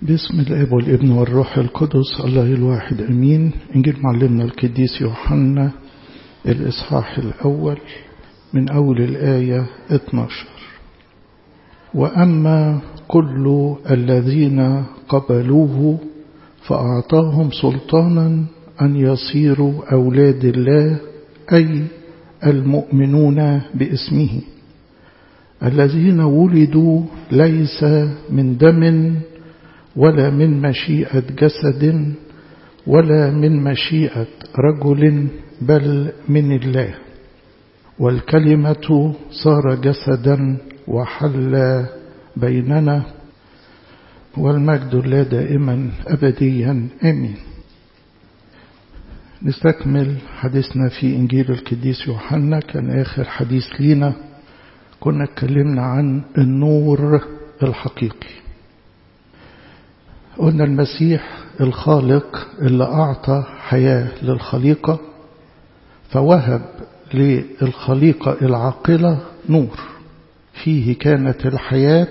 باسم الاب والابن والروح القدس الله الواحد امين انجيل معلمنا القديس يوحنا الاصحاح الاول من اول الايه 12 واما كل الذين قبلوه فاعطاهم سلطانا ان يصيروا اولاد الله اي المؤمنون باسمه الذين ولدوا ليس من دم ولا من مشيئة جسد ولا من مشيئة رجل بل من الله والكلمة صار جسدا وحل بيننا والمجد لا دائما أبديا آمين نستكمل حديثنا في إنجيل القديس يوحنا كان آخر حديث لينا كنا اتكلمنا عن النور الحقيقي قلنا المسيح الخالق اللي أعطى حياة للخليقة فوهب للخليقة العاقلة نور فيه كانت الحياة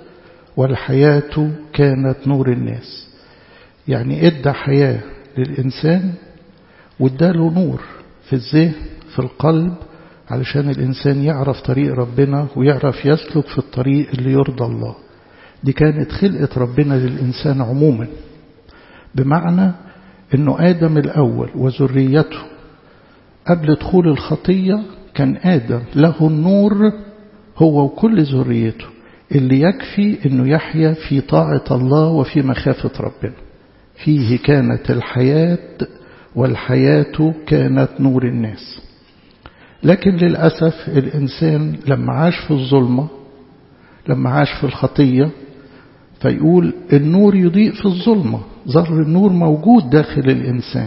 والحياة كانت نور الناس يعني ادى حياة للإنسان واداله نور في الذهن في القلب علشان الإنسان يعرف طريق ربنا ويعرف يسلك في الطريق اللي يرضى الله دي كانت خلقة ربنا للإنسان عموما بمعنى أنه آدم الأول وذريته قبل دخول الخطية كان آدم له النور هو وكل ذريته اللي يكفي أنه يحيا في طاعة الله وفي مخافة ربنا فيه كانت الحياة والحياة كانت نور الناس لكن للأسف الإنسان لما عاش في الظلمة لما عاش في الخطية فيقول النور يضيء في الظلمة ظهر النور موجود داخل الإنسان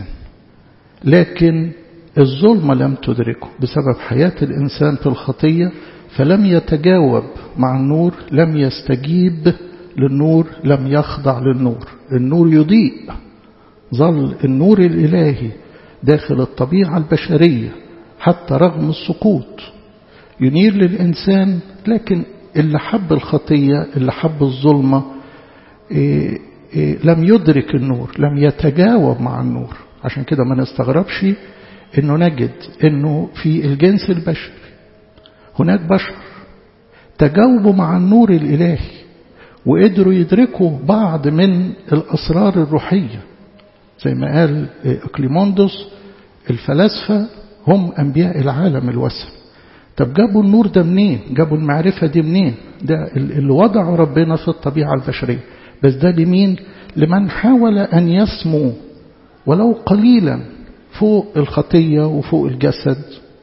لكن الظلمة لم تدركه بسبب حياة الإنسان في الخطية فلم يتجاوب مع النور لم يستجيب للنور لم يخضع للنور النور يضيء ظل النور الإلهي داخل الطبيعة البشرية حتى رغم السقوط ينير للإنسان لكن اللي حب الخطية اللي حب الظلمة إيه إيه لم يدرك النور لم يتجاوب مع النور عشان كده ما نستغربش انه نجد انه في الجنس البشري هناك بشر تجاوبوا مع النور الالهي وقدروا يدركوا بعض من الاسرار الروحيه زي ما قال اكليموندوس الفلاسفه هم انبياء العالم الوثن طب جابوا النور ده منين جابوا المعرفة دي منين ده اللي وضعه ربنا في الطبيعة البشرية بس ده لمين لمن حاول أن يسمو ولو قليلا فوق الخطية وفوق الجسد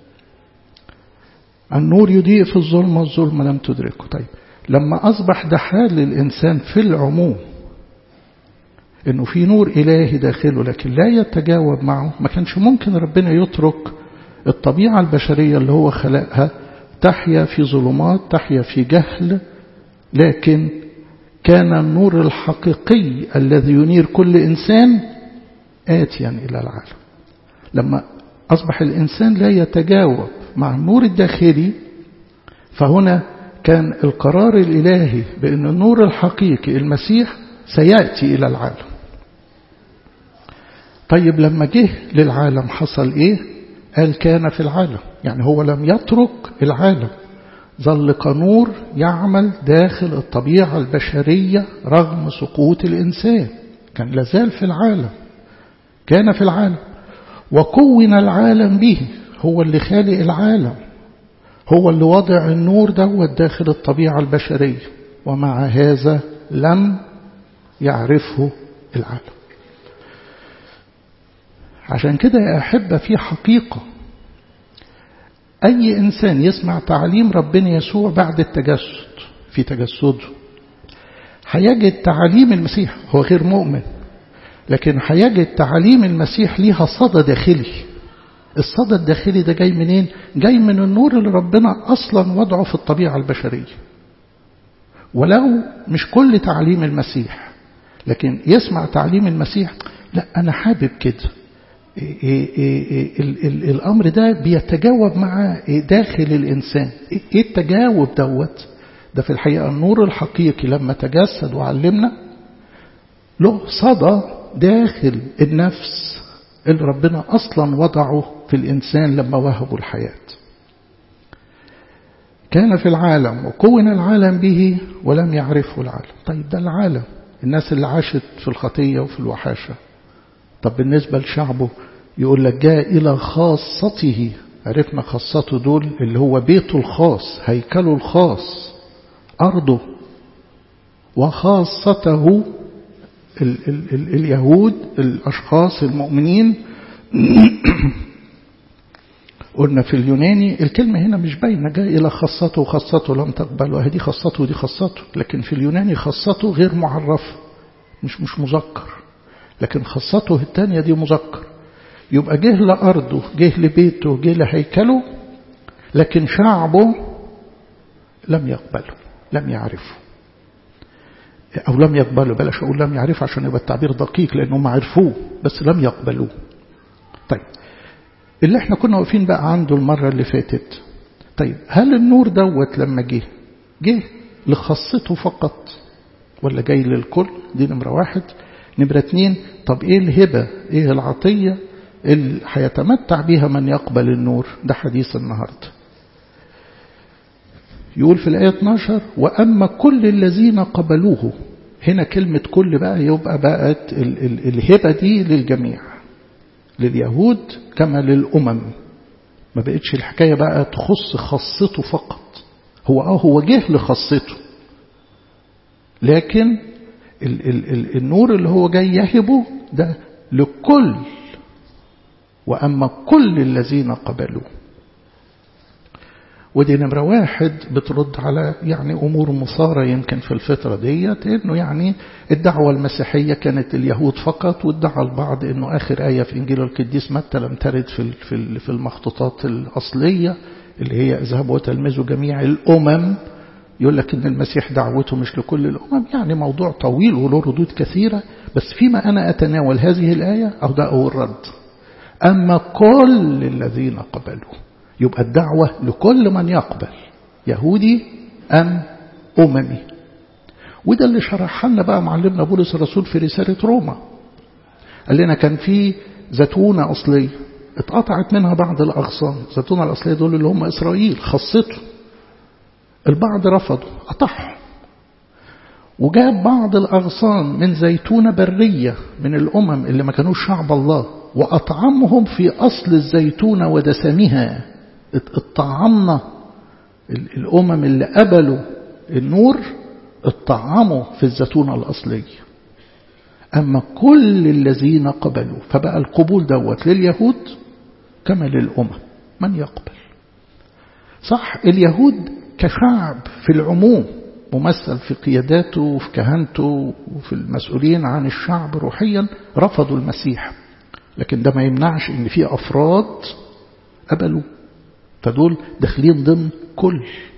النور يضيء في الظلمة الظلمة لم تدركه طيب لما أصبح ده حال الإنسان في العموم إنه في نور إلهي داخله لكن لا يتجاوب معه ما كانش ممكن ربنا يترك الطبيعة البشرية اللي هو خلقها تحيا في ظلمات تحيا في جهل لكن كان النور الحقيقي الذي ينير كل إنسان آتيا إلى العالم لما أصبح الإنسان لا يتجاوب مع النور الداخلي فهنا كان القرار الإلهي بأن النور الحقيقي المسيح سيأتي إلى العالم طيب لما جه للعالم حصل إيه قال كان في العالم يعني هو لم يترك العالم ظل كنور يعمل داخل الطبيعة البشرية رغم سقوط الإنسان كان لازال في العالم كان في العالم وكون العالم به هو اللي خالق العالم هو اللي وضع النور دوت داخل الطبيعة البشرية ومع هذا لم يعرفه العالم عشان كده يا أحبة في حقيقة أي إنسان يسمع تعليم ربنا يسوع بعد التجسد في تجسده هيجد تعاليم المسيح هو غير مؤمن لكن هيجد تعاليم المسيح ليها صدى داخلي الصدى الداخلي ده جاي منين جاي من النور اللي ربنا أصلا وضعه في الطبيعة البشرية ولو مش كل تعليم المسيح لكن يسمع تعليم المسيح لا أنا حابب كده إيه إيه إيه ال ال الأمر ده بيتجاوب مع داخل الإنسان إيه التجاوب دوت ده في الحقيقة النور الحقيقي لما تجسد وعلمنا له صدى داخل النفس اللي ربنا أصلا وضعه في الإنسان لما وهبه الحياة كان في العالم وكون العالم به ولم يعرفه العالم طيب ده العالم الناس اللي عاشت في الخطية وفي الوحاشة طب بالنسبة لشعبه يقول لك جاء إلى خاصته عرفنا خاصته دول اللي هو بيته الخاص هيكله الخاص أرضه وخاصته ال ال ال اليهود الأشخاص المؤمنين قلنا في اليوناني الكلمة هنا مش باينة جاء إلى خاصته وخاصته لم تقبل وهذه خاصته ودي خاصته لكن في اليوناني خاصته غير معرفة مش مش مذكر لكن خاصته الثانية دي مذكر يبقى جه لأرضه جه لبيته جه لهيكله لكن شعبه لم يقبله لم يعرفه أو لم يقبلوا بلاش أقول لم يعرفوا عشان يبقى التعبير دقيق لأنهم عرفوه بس لم يقبلوه طيب اللي احنا كنا واقفين بقى عنده المرة اللي فاتت طيب هل النور دوت لما جه جه لخاصته فقط ولا جاي للكل دي نمرة واحد نمرة اتنين طب ايه الهبة ايه العطية اللي هيتمتع بيها من يقبل النور ده حديث النهارده يقول في الآية 12 وأما كل الذين قبلوه هنا كلمة كل بقى يبقى بقت ال ال الهبة دي للجميع لليهود كما للأمم ما بقتش الحكاية بقى تخص خاصته فقط هو اه هو جه لخاصته لكن ال ال ال النور اللي هو جاي يهبه ده لكل وأما كل الذين قبلوه ودي نمرة واحد بترد على يعني أمور مثارة يمكن في الفترة ديت إنه يعني الدعوة المسيحية كانت اليهود فقط وادعى البعض إنه آخر آية في إنجيل القديس متى لم ترد في في في المخطوطات الأصلية اللي هي اذهبوا وتلمذوا جميع الأمم يقول لك إن المسيح دعوته مش لكل الأمم يعني موضوع طويل وله ردود كثيرة بس فيما أنا أتناول هذه الآية أو ده أول رد أما كل الذين قبلوا يبقى الدعوة لكل من يقبل يهودي أم أممي وده اللي شرح لنا بقى معلمنا بولس الرسول في رسالة روما قال لنا كان في زيتونة أصلية اتقطعت منها بعض الأغصان الزيتونة الأصلية دول اللي هم إسرائيل خاصته البعض رفضوا قطعهم وجاب بعض الأغصان من زيتونة برية من الأمم اللي ما كانوش شعب الله وأطعمهم في أصل الزيتونة ودسمها اطعمنا الأمم اللي قبلوا النور اطعموا في الزيتونة الأصلية أما كل الذين قبلوا فبقى القبول دوت لليهود كما للأمم من يقبل صح اليهود كشعب في العموم ممثل في قياداته وفي كهنته وفي المسؤولين عن الشعب روحيا رفضوا المسيح لكن ده ما يمنعش ان في افراد قبلوا فدول داخلين ضمن كل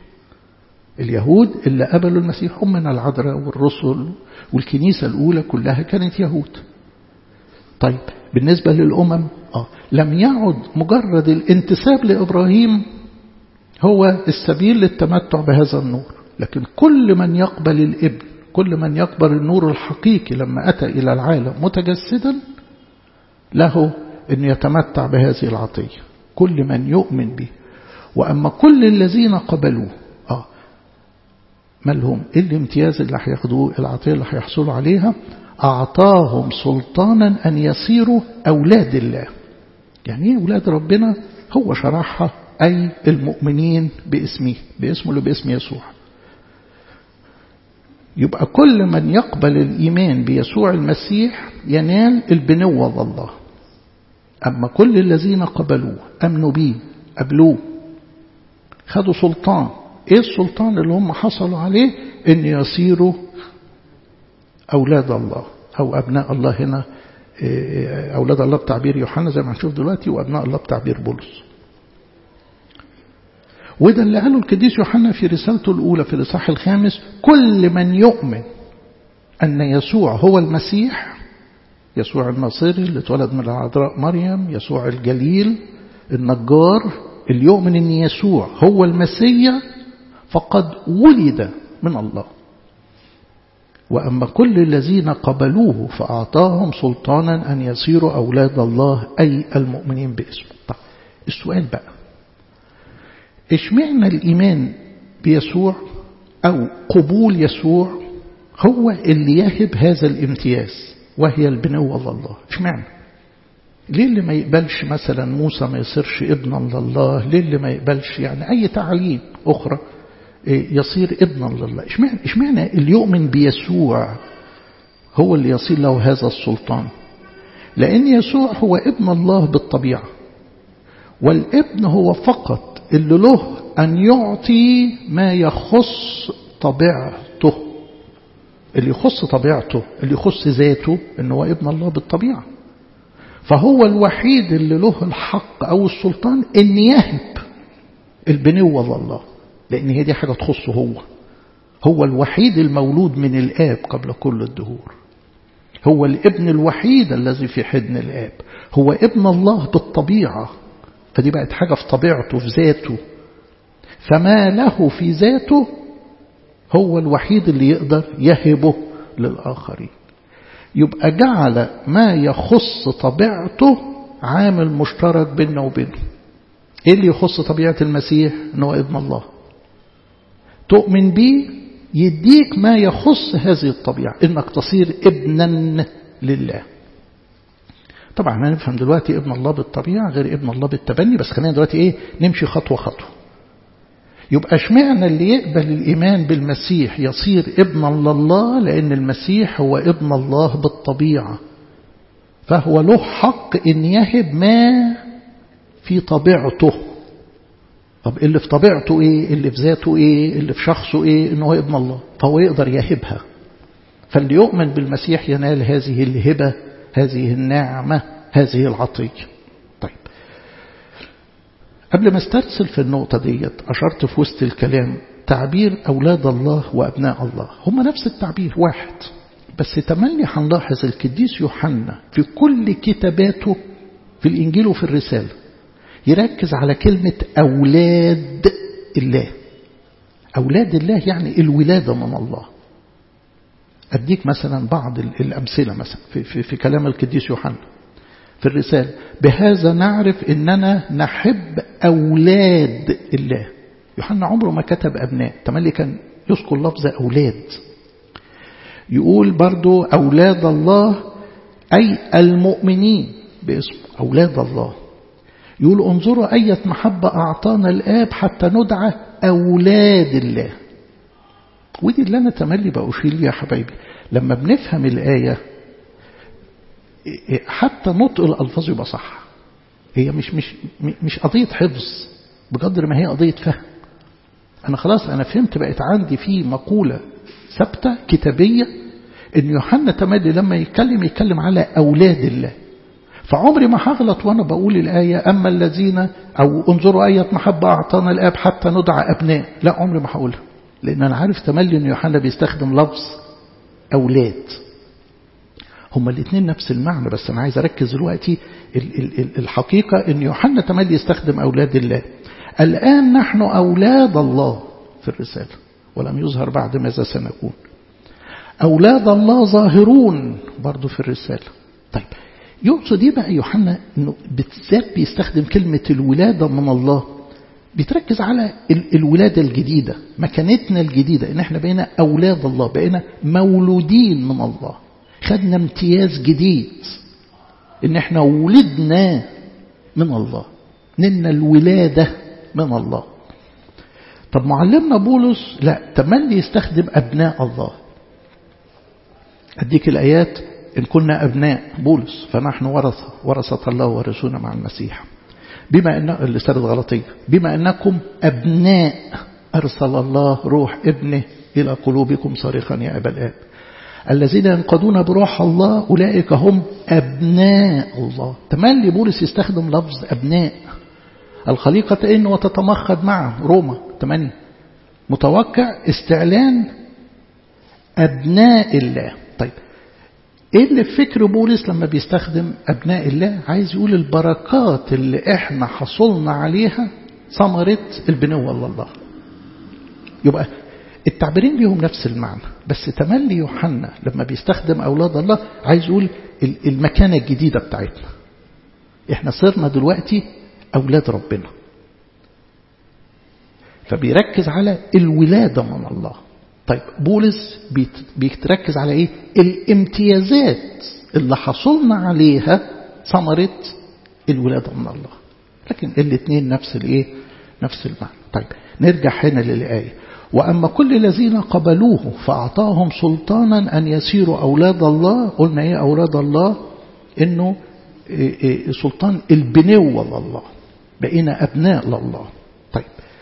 اليهود اللي قبلوا المسيح هم من العذراء والرسل والكنيسة الأولى كلها كانت يهود طيب بالنسبة للأمم آه لم يعد مجرد الانتساب لإبراهيم هو السبيل للتمتع بهذا النور لكن كل من يقبل الابن كل من يقبل النور الحقيقي لما أتى إلى العالم متجسدا له أن يتمتع بهذه العطية كل من يؤمن به وأما كل الذين قبلوه آه ما لهم إيه الامتياز اللي هياخدوه العطية اللي هيحصلوا عليها أعطاهم سلطانا أن يصيروا أولاد الله يعني إيه أولاد ربنا هو شرحها أي المؤمنين باسمه باسمه اللي باسم يسوع يبقى كل من يقبل الإيمان بيسوع المسيح ينال البنوة والله أما كل الذين قبلوه أمنوا به قبلوه خدوا سلطان إيه السلطان اللي هم حصلوا عليه إن يصيروا أولاد الله أو أبناء الله هنا أولاد الله بتعبير يوحنا زي ما هنشوف دلوقتي وأبناء الله بتعبير بولس وده اللي قاله القديس يوحنا في رسالته الأولى في الإصحاح الخامس كل من يؤمن أن يسوع هو المسيح يسوع الناصري اللي اتولد من العذراء مريم يسوع الجليل النجار اللي يؤمن أن يسوع هو المسيح فقد ولد من الله وأما كل الذين قبلوه فأعطاهم سلطانا أن يصيروا أولاد الله أي المؤمنين باسمه طيب السؤال بقى اشمعنى الإيمان بيسوع أو قبول يسوع هو اللي يهب هذا الامتياز وهي البنوة لله اشمعنى ليه اللي ما يقبلش مثلا موسى ما يصيرش ابنا لله ليه اللي ما يقبلش يعني أي تعليم أخرى يصير ابنا لله اشمعنى, اشمعنى اللي يؤمن بيسوع هو اللي يصير له هذا السلطان لأن يسوع هو ابن الله بالطبيعة والابن هو فقط اللي له أن يعطي ما يخص طبيعته اللي يخص طبيعته اللي يخص ذاته أنه هو ابن الله بالطبيعة فهو الوحيد اللي له الحق أو السلطان أن يهب البنوة لله لأن هي دي حاجة تخصه هو هو الوحيد المولود من الآب قبل كل الدهور هو الابن الوحيد الذي في حضن الآب هو ابن الله بالطبيعة فدي بقت حاجة في طبيعته في ذاته فما له في ذاته هو الوحيد اللي يقدر يهبه للآخرين يبقى جعل ما يخص طبيعته عامل مشترك بيننا وبينه ايه اللي يخص طبيعة المسيح انه ابن الله تؤمن به يديك ما يخص هذه الطبيعة انك تصير ابنا لله طبعا هنفهم دلوقتي ابن الله بالطبيعة غير ابن الله بالتبني بس خلينا دلوقتي ايه نمشي خطوة خطوة يبقى اشمعنى اللي يقبل الإيمان بالمسيح يصير ابنا لله لأن المسيح هو ابن الله بالطبيعة فهو له حق ان يهب ما في طبيعته طب اللي في طبيعته ايه اللي في ذاته ايه اللي في شخصه ايه انه هو ابن الله فهو يقدر يهبها فاللي يؤمن بالمسيح ينال هذه الهبة هذه النعمة هذه العطية طيب قبل ما استرسل في النقطة ديت أشرت في وسط الكلام تعبير أولاد الله وأبناء الله هم نفس التعبير واحد بس تملي هنلاحظ القديس يوحنا في كل كتاباته في الإنجيل وفي الرسالة يركز على كلمة أولاد الله أولاد الله يعني الولادة من الله أديك مثلا بعض الأمثلة مثلا في, في, في كلام القديس يوحنا في الرسالة بهذا نعرف إننا نحب أولاد الله يوحنا عمره ما كتب أبناء تملي كان يذكر لفظ أولاد يقول برضو أولاد الله أي المؤمنين باسم أولاد الله يقول انظروا أية محبة أعطانا الآب حتى ندعى أولاد الله ودي اللي أنا تملي بأشير ليها يا حبايبي لما بنفهم الآية حتى نطق الألفاظ يبقى صح هي مش مش مش قضية حفظ بقدر ما هي قضية فهم أنا خلاص أنا فهمت بقت عندي في مقولة ثابتة كتابية إن يوحنا تملي لما يتكلم يتكلم على أولاد الله فعمري ما هغلط وأنا بقول الآية أما الذين أو انظروا آية محبة أعطانا الآب حتى ندعى أبناء لا عمري ما هقولها لأن أنا عارف تملي أن يوحنا بيستخدم لفظ أولاد هما الاثنين نفس المعنى بس أنا عايز أركز دلوقتي الحقيقة أن يوحنا تملي يستخدم أولاد الله الآن نحن أولاد الله في الرسالة ولم يظهر بعد ماذا سنكون أولاد الله ظاهرون برضو في الرسالة طيب يقصد ايه بقى يوحنا انه بالذات بيستخدم كلمة الولادة من الله بيتركز على الولادة الجديدة مكانتنا الجديدة ان احنا بقينا اولاد الله بقينا مولودين من الله خدنا امتياز جديد ان احنا ولدنا من الله نلنا الولادة من الله طب معلمنا بولس لا تملي يستخدم أبناء الله أديك الآيات إن كنا أبناء بولس فنحن ورثة ورثة الله ورثونا مع المسيح بما أن الرسالة الغلطية بما أنكم أبناء أرسل الله روح ابنه إلى قلوبكم صارخا يا أبا الآب الذين ينقضون بروح الله أولئك هم أبناء الله تملي بولس يستخدم لفظ أبناء الخليقة إن وتتمخض معه روما 8 متوقع استعلان أبناء الله طيب إيه اللي في فكر بولس لما بيستخدم أبناء الله عايز يقول البركات اللي إحنا حصلنا عليها ثمرة البنوة لله يبقى التعبيرين ليهم نفس المعنى بس تملي يوحنا لما بيستخدم أولاد الله عايز يقول المكانة الجديدة بتاعتنا احنا صرنا دلوقتي أولاد ربنا فبيركز على الولادة من الله طيب بولس بيتركز على ايه الامتيازات اللي حصلنا عليها ثمرة الولادة من الله لكن الاثنين نفس الايه نفس المعنى طيب نرجع هنا للآية وأما كل الذين قبلوه فأعطاهم سلطانا أن يسيروا أولاد الله قلنا إيه أولاد الله إنه إيه إيه سلطان البنوة لله بقينا أبناء لله طيب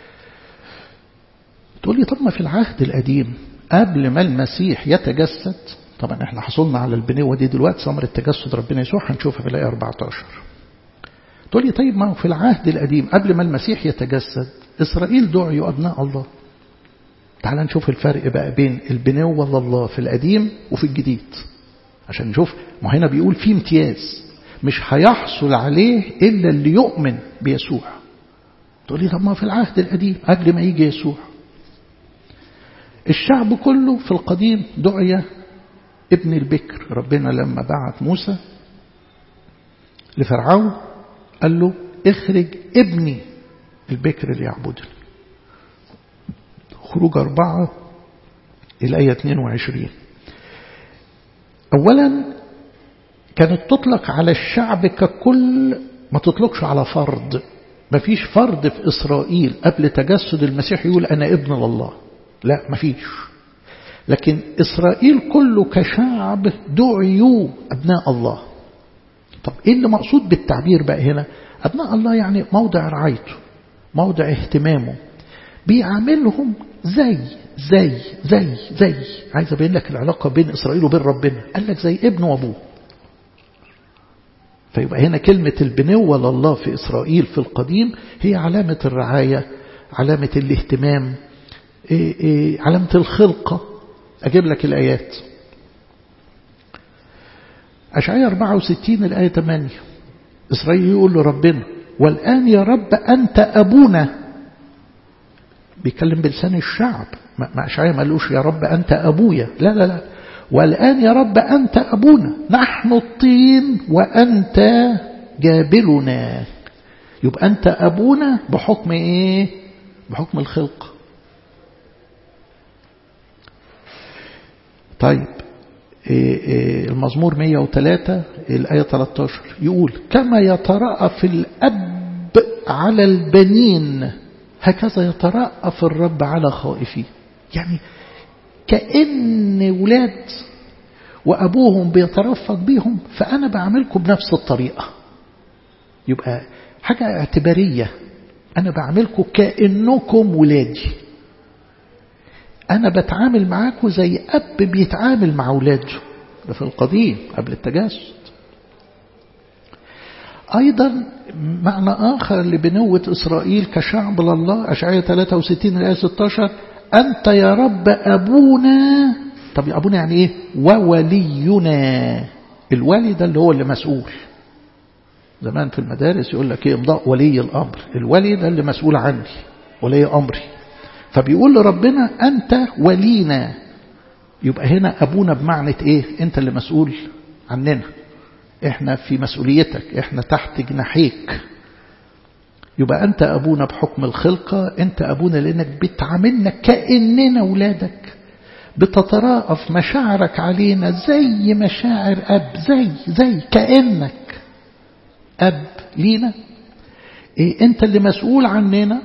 تقول لي طب ما في العهد القديم قبل ما المسيح يتجسد طبعا احنا حصلنا على البنوة دي دلوقتي ثمرة تجسد ربنا يسوع هنشوفها في الآية 14 تقول لي طيب ما هو في العهد القديم قبل ما المسيح يتجسد إسرائيل دعيوا أبناء الله تعال نشوف الفرق بقى بين البنوة لله في القديم وفي الجديد عشان نشوف ما هنا بيقول في امتياز مش هيحصل عليه إلا اللي يؤمن بيسوع تقول لي طب ما في العهد القديم قبل ما يجي يسوع الشعب كله في القديم دعي ابن البكر ربنا لما بعت موسى لفرعون قال له اخرج ابني البكر اللي يعبدني خروج أربعة الآية 22 أولا كانت تطلق على الشعب ككل ما تطلقش على فرد ما فيش فرد في إسرائيل قبل تجسد المسيح يقول أنا ابن الله لا ما فيش لكن إسرائيل كله كشعب دعيوا أبناء الله طب إيه اللي مقصود بالتعبير بقى هنا أبناء الله يعني موضع رعايته موضع اهتمامه بيعاملهم زي زي زي زي عايز أبين لك العلاقة بين إسرائيل وبين ربنا قال لك زي ابن وأبوه فيبقى هنا كلمة البنوة لله في إسرائيل في القديم هي علامة الرعاية علامة الاهتمام إيه إيه علامة الخلقة أجيب لك الآيات أشعية 64 الآية 8 إسرائيل يقول له ربنا والآن يا رب أنت أبونا بيتكلم بلسان الشعب ما أشعية ما قالوش يا رب أنت أبويا لا لا لا والآن يا رب أنت أبونا نحن الطين وأنت جابلنا يبقى أنت أبونا بحكم إيه بحكم الخلق طيب المزمور 103 الآية 13 يقول كما يترأف الأب على البنين هكذا يترأف الرب على خائفيه يعني كأن ولاد وأبوهم بيترفق بيهم فأنا بعملكم بنفس الطريقة يبقى حاجة اعتبارية أنا بعملكم كأنكم ولادي أنا بتعامل معاكم زي أب بيتعامل مع أولاده ده في القديم قبل التجسد أيضا معنى آخر لبنوة إسرائيل كشعب لله أشعية 63 الآية 16 أنت يا رب أبونا طب أبونا يعني إيه وولينا الولي ده اللي هو اللي مسؤول زمان في المدارس يقول لك إيه إمضاء ولي الأمر الولي ده اللي مسؤول عني ولي أمري فبيقول لربنا أنت ولينا يبقى هنا أبونا بمعنى إيه أنت اللي مسؤول عننا إحنا في مسؤوليتك إحنا تحت جناحيك يبقى أنت أبونا بحكم الخلقة أنت أبونا لأنك بتعاملنا كأننا ولادك بتتراءف مشاعرك علينا زي مشاعر أب زي زي كأنك أب لينا إيه أنت اللي مسؤول عننا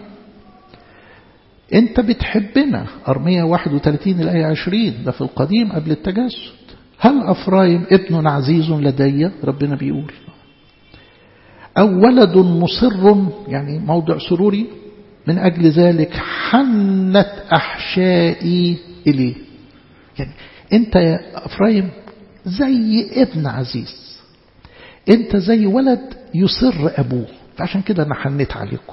أنت بتحبنا أرمية 31 الآية 20 ده في القديم قبل التجسد هل أفرايم ابن عزيز لدي ربنا بيقول أو ولد مصر يعني موضع سروري من أجل ذلك حنت أحشائي إليه يعني أنت يا أفرايم زي ابن عزيز أنت زي ولد يصر أبوه فعشان كده أنا حنيت عليكم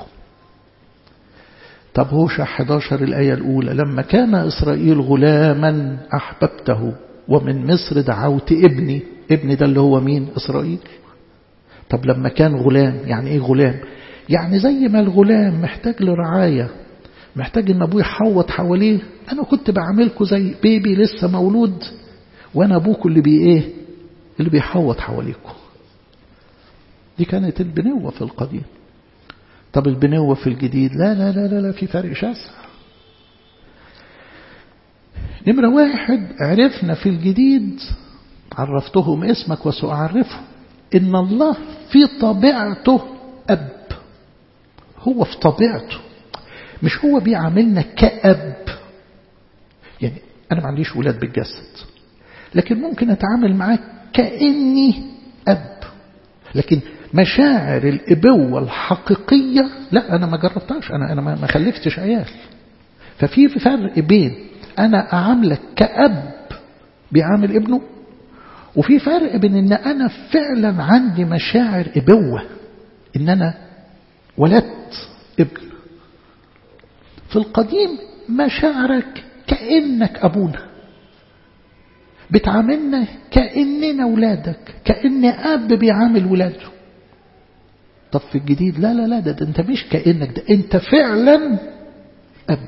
طب هوشع 11 الآية الأولى لما كان إسرائيل غلاما أحببته ومن مصر دعوت ابني ابني ده اللي هو مين إسرائيل طب لما كان غلام يعني إيه غلام يعني زي ما الغلام محتاج لرعاية محتاج ان ابوه يحوط حواليه انا كنت بعملكم زي بيبي لسه مولود وانا ابوكم اللي بي ايه اللي بيحوط حواليكم دي كانت البنوة في القديم طب البنوة في الجديد لا لا لا لا, لا في فرق شاسع نمرة واحد عرفنا في الجديد عرفتهم اسمك وسأعرفه إن الله في طبيعته أب هو في طبيعته مش هو بيعاملنا كأب يعني أنا ما عنديش ولاد بالجسد لكن ممكن أتعامل معاه كأني أب لكن مشاعر الإبوة الحقيقية لا أنا ما جربتهاش أنا أنا ما خلفتش عيال ففي فرق بين أنا أعاملك كأب بيعامل ابنه وفي فرق بين ان انا فعلا عندي مشاعر ابوة ان انا ولدت ابن في القديم مشاعرك كأنك ابونا بتعاملنا كأننا ولادك كأن اب بيعامل ولاده طب في الجديد لا لا لا ده, ده انت مش كأنك ده انت فعلا اب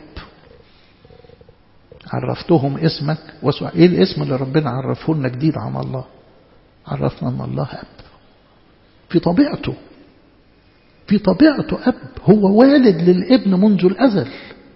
عرفتهم اسمك وسوع ايه الاسم اللي ربنا عرفه لنا جديد عن الله عرفنا ان الله اب في طبيعته في طبيعته اب هو والد للابن منذ الازل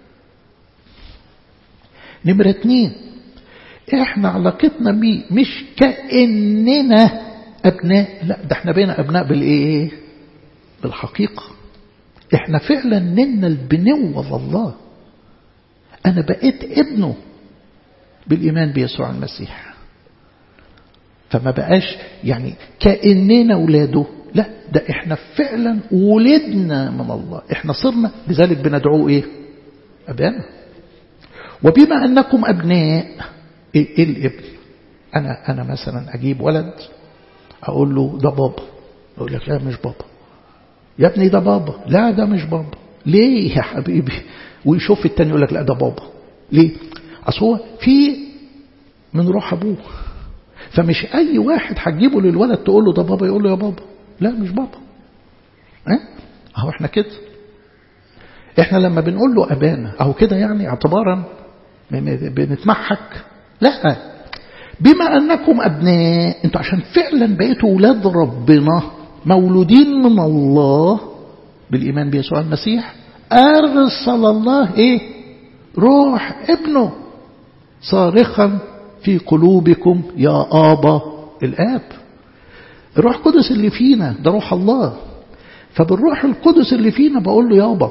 نمرة اتنين احنا علاقتنا بيه مش كأننا ابناء لا ده احنا بينا ابناء بالايه بالحقيقة احنا فعلا نلنا البنوة الله أنا بقيت ابنه بالإيمان بيسوع المسيح فما بقاش يعني كأننا ولاده لا ده احنا فعلا ولدنا من الله احنا صرنا لذلك بندعوه ايه أبانا وبما أنكم أبناء إيه, إيه الابن أنا, أنا مثلا أجيب ولد أقول له ده بابا يقول لك لا مش بابا يا ابني ده بابا لا ده مش بابا ليه يا حبيبي ويشوف التاني يقول لك لا ده بابا ليه اصل هو في من روح ابوه فمش اي واحد هتجيبه للولد تقول له ده بابا يقول له يا بابا لا مش بابا اه اهو احنا كده احنا لما بنقول له ابانا اهو كده يعني اعتبارا بنتمحك لا بما انكم ابناء انتوا عشان فعلا بقيتوا ولاد ربنا مولودين من الله بالايمان بيسوع المسيح أرسل الله إيه روح ابنه صارخا في قلوبكم يا آبا الآب الروح القدس اللي فينا ده روح الله فبالروح القدس اللي فينا بقول له يابا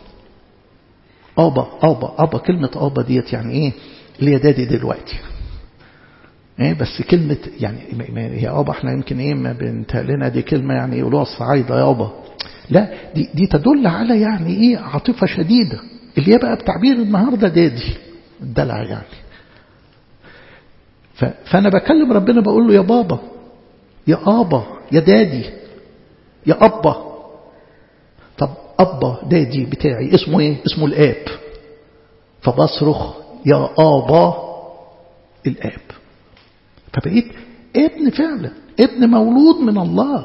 آبا آبا آبا كلمة آبا ديت يعني إيه اللي هي دادي دلوقتي إيه بس كلمة يعني هي آبا احنا يمكن إيه ما بنتهلنا دي كلمة يعني يقولوها الصعايدة يابا لا دي, دي تدل على يعني ايه عاطفة شديدة اللي هي بقى بتعبير النهاردة دادي الدلع يعني فأنا بكلم ربنا بقول له يا بابا يا آبا يا دادي يا أبا طب أبا دادي بتاعي اسمه ايه اسمه الآب فبصرخ يا آبا الآب فبقيت ابن فعلا ابن مولود من الله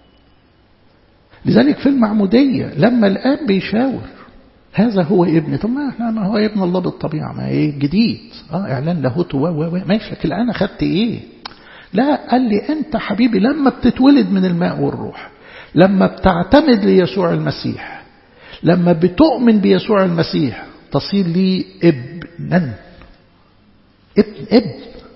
لذلك في المعمودية لما الآب بيشاور هذا هو ابن طب ما احنا ما هو ابن الله بالطبيعة ما ايه جديد اه اعلان لاهوت و و ماشي لكن انا خدت ايه لا قال لي انت حبيبي لما بتتولد من الماء والروح لما بتعتمد ليسوع المسيح لما بتؤمن بيسوع المسيح تصير لي ابنا ابن ابن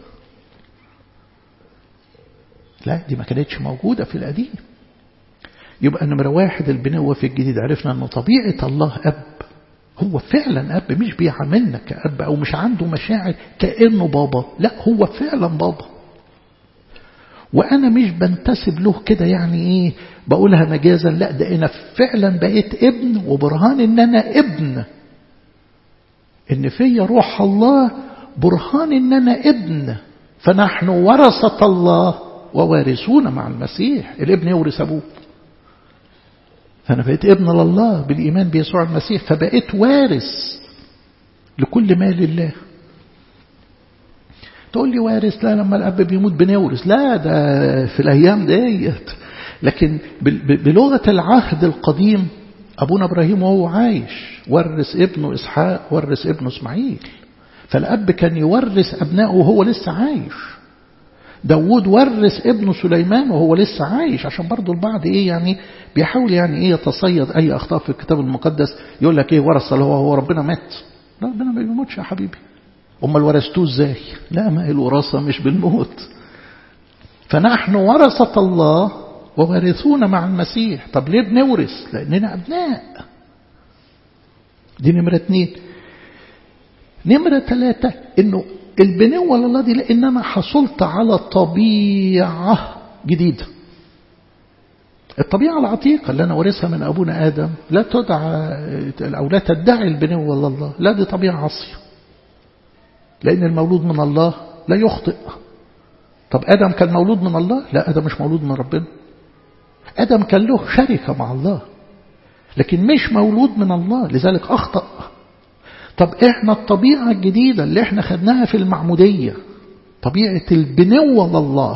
لا دي ما كانتش موجودة في القديم يبقى نمرة واحد البنوة في الجديد عرفنا أن طبيعة الله أب هو فعلا أب مش بيعاملنا كأب أو مش عنده مشاعر كأنه بابا لا هو فعلا بابا وأنا مش بنتسب له كده يعني إيه بقولها مجازا لا ده أنا فعلا بقيت ابن وبرهان إن أنا ابن إن فيا روح الله برهان إن أنا ابن فنحن ورثة الله ووارثون مع المسيح الابن يورث أبوه فأنا بقيت ابن لله بالإيمان بيسوع المسيح فبقيت وارث لكل ما لله تقول لي وارث لا لما الأب بيموت بنورث لا ده في الأيام ديت لكن بلغة العهد القديم أبونا إبراهيم وهو عايش ورث ابنه إسحاق ورث ابنه إسماعيل فالأب كان يورث أبنائه وهو لسه عايش داود ورث ابنه سليمان وهو لسه عايش عشان برضو البعض ايه يعني بيحاول يعني ايه يتصيد اي اخطاء في الكتاب المقدس يقول لك ايه ورث اللي هو هو ربنا مات لا ربنا ما بيموتش يا حبيبي امال ورثتوه ازاي لا ما هي الوراثه مش بالموت فنحن ورثة الله ووارثون مع المسيح طب ليه بنورث لاننا ابناء دي نمرة اتنين نمرة ثلاثة انه البنوة لله دي لان انا حصلت على طبيعة جديدة الطبيعة العتيقة اللي أنا ورثها من أبونا آدم لا تدعى أو لا تدعي البنوة لله لا دي طبيعة عصية لأن المولود من الله لا يخطئ طب آدم كان مولود من الله لا آدم مش مولود من ربنا آدم كان له شركة مع الله لكن مش مولود من الله لذلك أخطأ طب إحنا الطبيعة الجديدة اللي إحنا خدناها في المعمودية طبيعة البنوة لله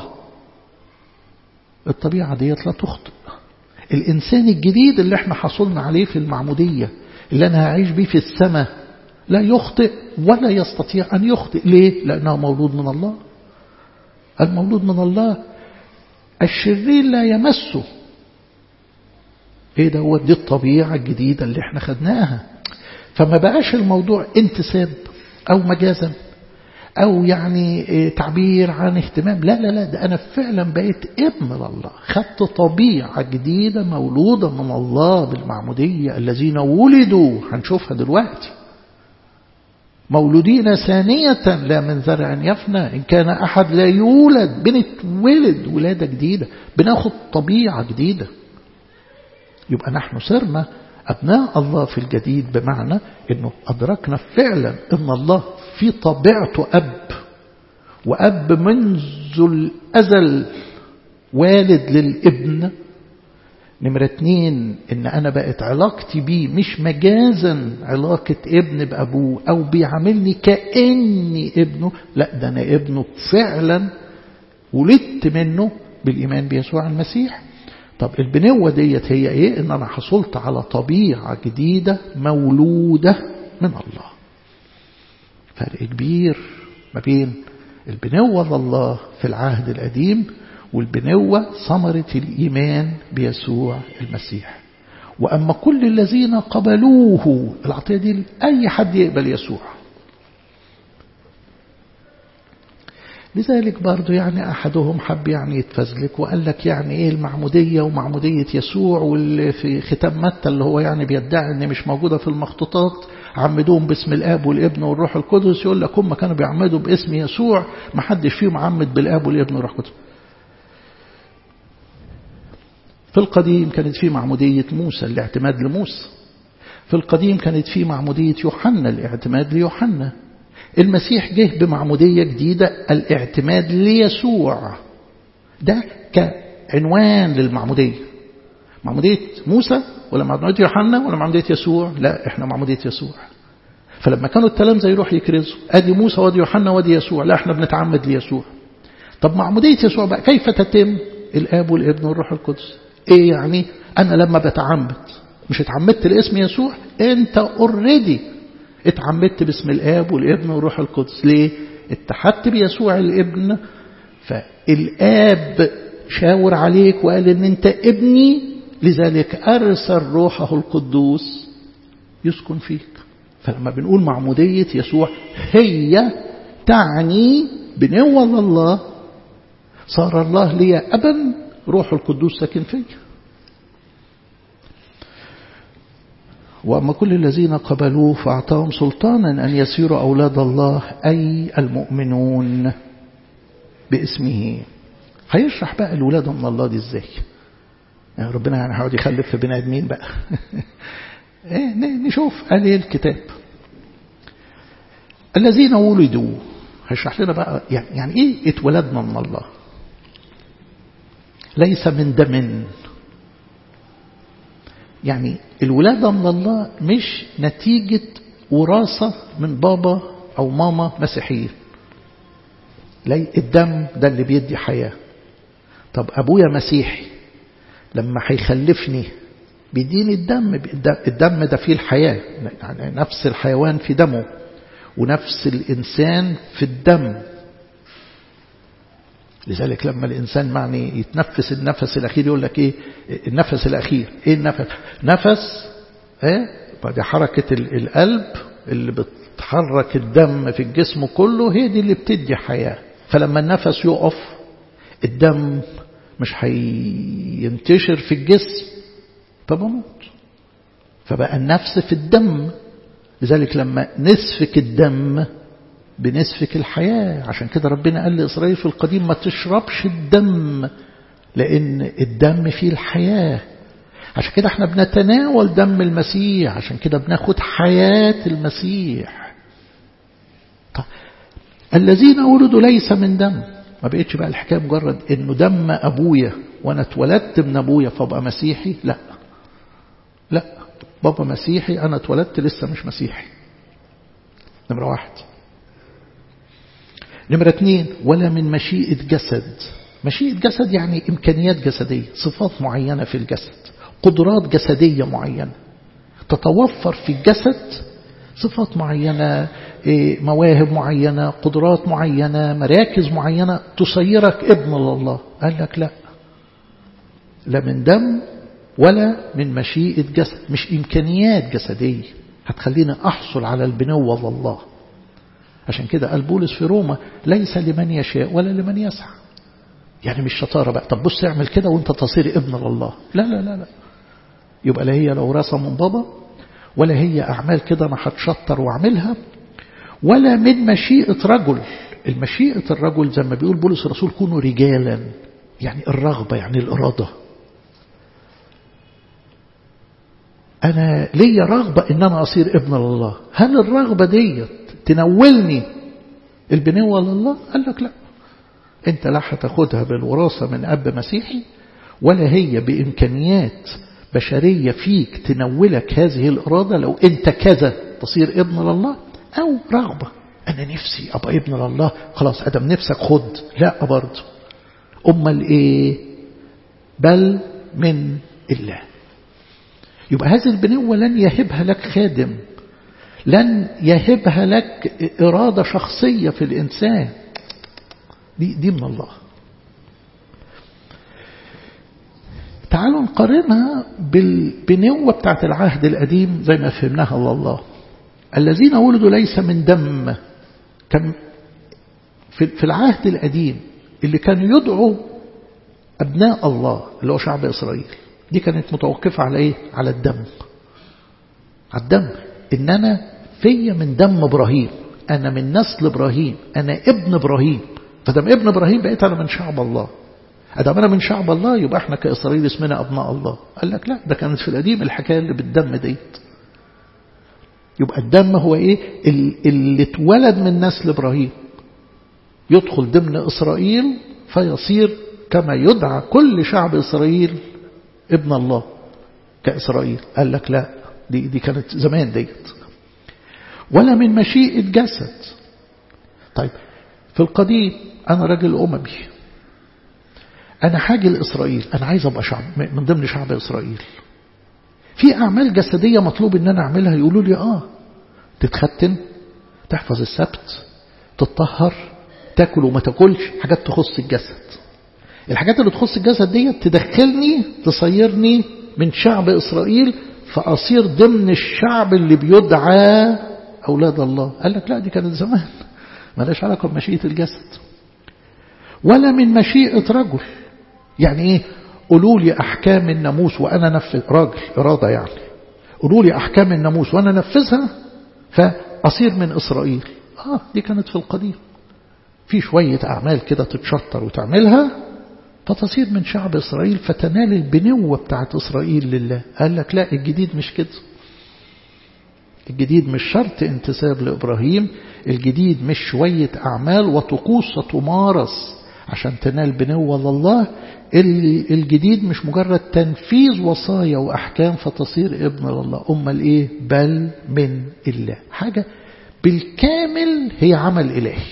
الطبيعة ديت لا تخطئ الإنسان الجديد اللي احنا حصلنا عليه في المعمودية اللي أنا هعيش بيه في السماء لا يخطئ ولا يستطيع أن يخطئ ليه؟ لأنه مولود من الله المولود من الله الشرير لا يمسه ايه ده هو دي الطبيعة الجديدة اللي احنا خدناها فما بقاش الموضوع انتساب او مجازا أو يعني تعبير عن اهتمام لا لا لا ده أنا فعلا بقيت ابن لله خدت طبيعة جديدة مولودة من الله بالمعمودية الذين ولدوا هنشوفها دلوقتي مولودين ثانية لا من زرع يفنى إن كان أحد لا يولد بنتولد ولادة جديدة بناخد طبيعة جديدة يبقى نحن صرنا أبناء الله في الجديد بمعنى أنه أدركنا فعلا أن الله في طبيعته أب وأب منذ الأزل والد للابن نمرة اتنين ان انا بقت علاقتي بيه مش مجازا علاقة ابن بأبوه او بيعاملني كأني ابنه لا ده انا ابنه فعلا ولدت منه بالإيمان بيسوع المسيح طب البنوة ديت هي ايه ان انا حصلت على طبيعة جديدة مولودة من الله فرق كبير ما بين البنوة لله في العهد القديم والبنوة ثمرة الإيمان بيسوع المسيح وأما كل الذين قبلوه العطية دي أي حد يقبل يسوع لذلك برضو يعني أحدهم حب يعني يتفزلك وقال لك يعني إيه المعمودية ومعمودية يسوع واللي في ختام متى اللي هو يعني بيدعي إن مش موجودة في المخطوطات عمدوهم باسم الآب والابن والروح القدس يقول لك هم كانوا بيعمدوا باسم يسوع ما حدش فيهم عمد بالآب والابن والروح القدس في القديم كانت في معمودية موسى الاعتماد لموسى في القديم كانت في معمودية يوحنا الاعتماد ليوحنا المسيح جه بمعمودية جديدة الاعتماد ليسوع ده كعنوان للمعمودية معمودية موسى ولا معمودية يوحنا ولا معمودية يسوع لا احنا معمودية يسوع فلما كانوا التلامذة يروح يكرزوا ادي موسى وادي يوحنا وادي يسوع لا احنا بنتعمد ليسوع طب معمودية يسوع بقى كيف تتم الاب والابن والروح القدس ايه يعني انا لما بتعمد مش اتعمدت لاسم يسوع انت اوريدي اتعمدت باسم الاب والابن والروح القدس ليه اتحدت بيسوع الابن فالاب شاور عليك وقال ان انت ابني لذلك ارسل روحه القدوس يسكن فيك فلما بنقول معمودية يسوع هي تعني بنوة لله صار الله لي أبا روح القدوس ساكن فيا وأما كل الذين قبلوه فأعطاهم سلطانا أن يسيروا أولاد الله أي المؤمنون باسمه هيشرح بقى الولادة من الله دي ازاي يعني ربنا يعني هيقعد يخلف في بني ادمين بقى ايه نشوف قال ايه الكتاب الذين ولدوا هيشرح لنا بقى يعني, يعني ايه اتولدنا من الله ليس من دم يعني الولادة من الله مش نتيجة وراثة من بابا أو ماما مسيحيين لا الدم ده اللي بيدي حياة طب أبويا مسيحي لما هيخلفني بيديني الدم الدم ده فيه الحياة يعني نفس الحيوان في دمه ونفس الإنسان في الدم لذلك لما الإنسان معني يتنفس النفس الأخير يقول لك إيه النفس الأخير إيه النفس نفس إيه دي حركة القلب اللي بتحرك الدم في الجسم كله هي دي اللي بتدي حياة فلما النفس يقف الدم مش هينتشر في الجسم فبموت فبقى النفس في الدم لذلك لما نسفك الدم بنسفك الحياة عشان كده ربنا قال لإسرائيل في القديم ما تشربش الدم لأن الدم فيه الحياة عشان كده احنا بنتناول دم المسيح عشان كده بناخد حياة المسيح طيب الذين ولدوا ليس من دم ما بقتش بقى الحكاية مجرد انه دم ابويا وانا اتولدت من ابويا فابقى مسيحي لا لا بابا مسيحي انا اتولدت لسه مش مسيحي نمرة واحد نمرة اثنين ولا من مشيئة جسد مشيئة جسد يعني إمكانيات جسدية صفات معينة في الجسد قدرات جسدية معينة تتوفر في الجسد صفات معينة مواهب معينة قدرات معينة مراكز معينة تصيرك ابن لله قال لك لا لا من دم ولا من مشيئة جسد مش إمكانيات جسدية هتخليني أحصل على البنوة لله عشان كده قال بولس في روما ليس لمن يشاء ولا لمن يسعى يعني مش شطارة بقى طب بص اعمل كده وانت تصير ابن لله لا لا لا لا يبقى لا هي لو راسة من بابا ولا هي أعمال كده أنا هتشطر وأعملها ولا من مشيئة رجل المشيئة الرجل زي ما بيقول بولس الرسول كونوا رجالا يعني الرغبة يعني الإرادة أنا ليا رغبة إن أنا أصير ابن لله هل الرغبة ديت تنولني البنوة لله قال لك لا أنت لا هتاخدها بالوراثة من أب مسيحي ولا هي بإمكانيات بشرية فيك تنولك هذه الإرادة لو أنت كذا تصير ابن لله أو رغبة أنا نفسي أبقى ابن لله خلاص أدم نفسك خد لا برضه أمال إيه بل من الله يبقى هذه البنوة لن يهبها لك خادم لن يهبها لك إرادة شخصية في الإنسان دي, دي من الله تعالوا نقارنها بالبنوة بتاعت العهد القديم زي ما فهمناها الله الذين ولدوا ليس من دم كان في العهد القديم اللي كانوا يدعوا أبناء الله اللي هو شعب إسرائيل دي كانت متوقفة على إيه؟ على الدم على الدم إن أنا فيا من دم إبراهيم أنا من نسل إبراهيم أنا ابن إبراهيم فدام ابن إبراهيم بقيت أنا من شعب الله أدام أنا من شعب الله يبقى احنا كإسرائيل اسمنا أبناء الله قال لك لا ده كانت في القديم الحكاية اللي بالدم ديت يبقى الدم هو إيه اللي اتولد من نسل إبراهيم يدخل ضمن إسرائيل فيصير كما يدعى كل شعب إسرائيل ابن الله كإسرائيل قال لك لا دي, دي كانت زمان ديت ولا من مشيئة جسد طيب في القديم أنا راجل أممي أنا حاجة لإسرائيل أنا عايز أبقى شعب من ضمن شعب إسرائيل في أعمال جسدية مطلوب أن أنا أعملها يقولوا لي آه تتختن تحفظ السبت تتطهر تاكل وما تاكلش حاجات تخص الجسد الحاجات اللي تخص الجسد دي تدخلني تصيرني من شعب إسرائيل فأصير ضمن الشعب اللي بيدعى أولاد الله قال لك لا دي كانت زمان مالهاش علاقة بمشيئة الجسد ولا من مشيئة رجل يعني ايه قولوا لي أحكام الناموس وأنا نفذ راجل إرادة يعني قولوا لي أحكام الناموس وأنا نفذها فأصير من إسرائيل آه دي كانت في القديم في شوية أعمال كده تتشطر وتعملها فتصير من شعب إسرائيل فتنال البنوة بتاعت إسرائيل لله قال لك لا الجديد مش كده الجديد مش شرط انتساب لإبراهيم الجديد مش شوية أعمال وطقوس ستمارس عشان تنال بنوة لله الجديد مش مجرد تنفيذ وصايا وأحكام فتصير ابن لله أمال إيه بل من الله حاجة بالكامل هي عمل إلهي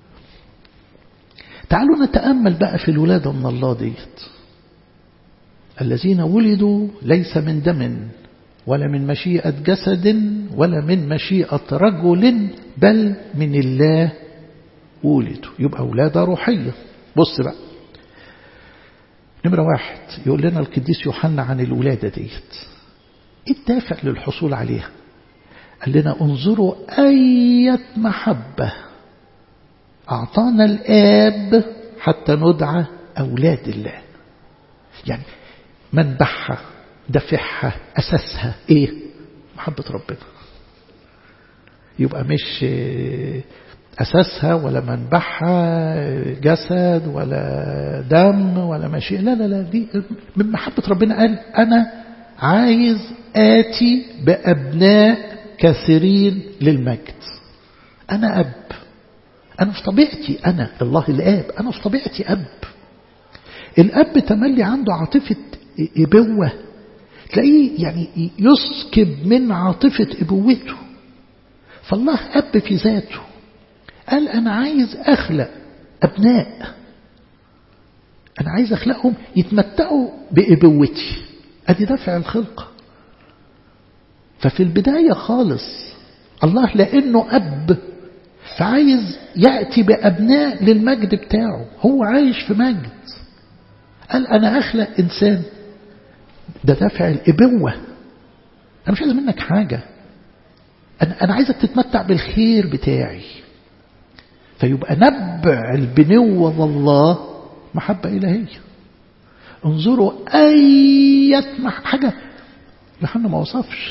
تعالوا نتأمل بقى في الولادة من الله ديت الذين ولدوا ليس من دم ولا من مشيئة جسد ولا من مشيئة رجل بل من الله ولدوا يبقى أولاد روحية بص بقى نمرة واحد يقول لنا القديس يوحنا عن الولادة ديت ايه الدافع للحصول عليها قال لنا انظروا أية محبة أعطانا الآب حتى ندعى أولاد الله يعني منبعها دافعها أساسها إيه محبة ربنا يبقى مش أساسها ولا منبعها جسد ولا دم ولا ماشي لا لا لا دي من محبة ربنا قال أنا عايز آتي بأبناء كثيرين للمجد أنا أب أنا في طبيعتي أنا الله الآب أنا في طبيعتي أب الأب تملي عنده عاطفة إبوة تلاقيه يعني يسكب من عاطفة إبوته فالله أب في ذاته قال أنا عايز أخلق أبناء أنا عايز أخلقهم يتمتعوا بإبوتي أدي دافع الخلقة ففي البداية خالص الله لأنه أب فعايز يأتي بأبناء للمجد بتاعه هو عايش في مجد قال أنا أخلق إنسان ده دافع الإبوة أنا مش عايز منك حاجة أنا, أنا عايزك تتمتع بالخير بتاعي فيبقى نبع البنوة والله محبة إلهية انظروا أية حاجة يوحنا ما وصفش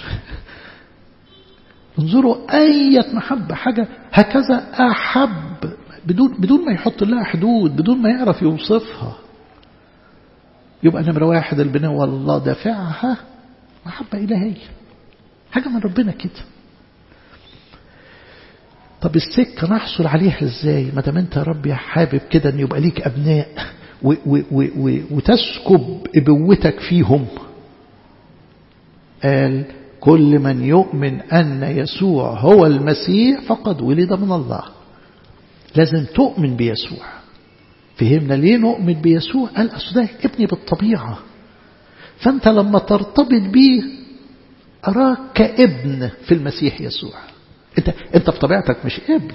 انظروا أية محبة حاجة هكذا أحب بدون, بدون ما يحط لها حدود بدون ما يعرف يوصفها يبقى نمرة واحد البنوة الله دافعها محبة إلهية حاجة من ربنا كده طب السكة نحصل عليها ازاي ما دام انت يا رب يا حابب كده ان يبقى ليك ابناء و و و و وتسكب ابوتك فيهم قال كل من يؤمن أن يسوع هو المسيح فقد ولد من الله لازم تؤمن بيسوع فهمنا ليه نؤمن بيسوع قال أصل ده ابني بالطبيعة فأنت لما ترتبط بيه أراك كابن في المسيح يسوع أنت, انت بطبيعتك مش ابن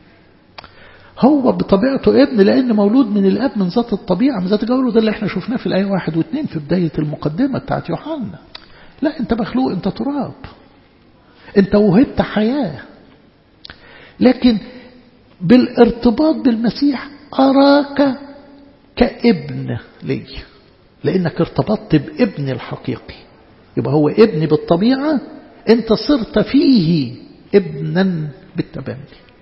هو بطبيعته ابن لأن مولود من الأب من ذات الطبيعة من ذات جوله ده اللي احنا شفناه في الآية واحد واثنين في بداية المقدمة بتاعت يوحنا لا انت مخلوق انت تراب انت وهبت حياة لكن بالارتباط بالمسيح أراك كابن لي لأنك ارتبطت بابن الحقيقي يبقى هو ابن بالطبيعة انت صرت فيه ابنا بالتبني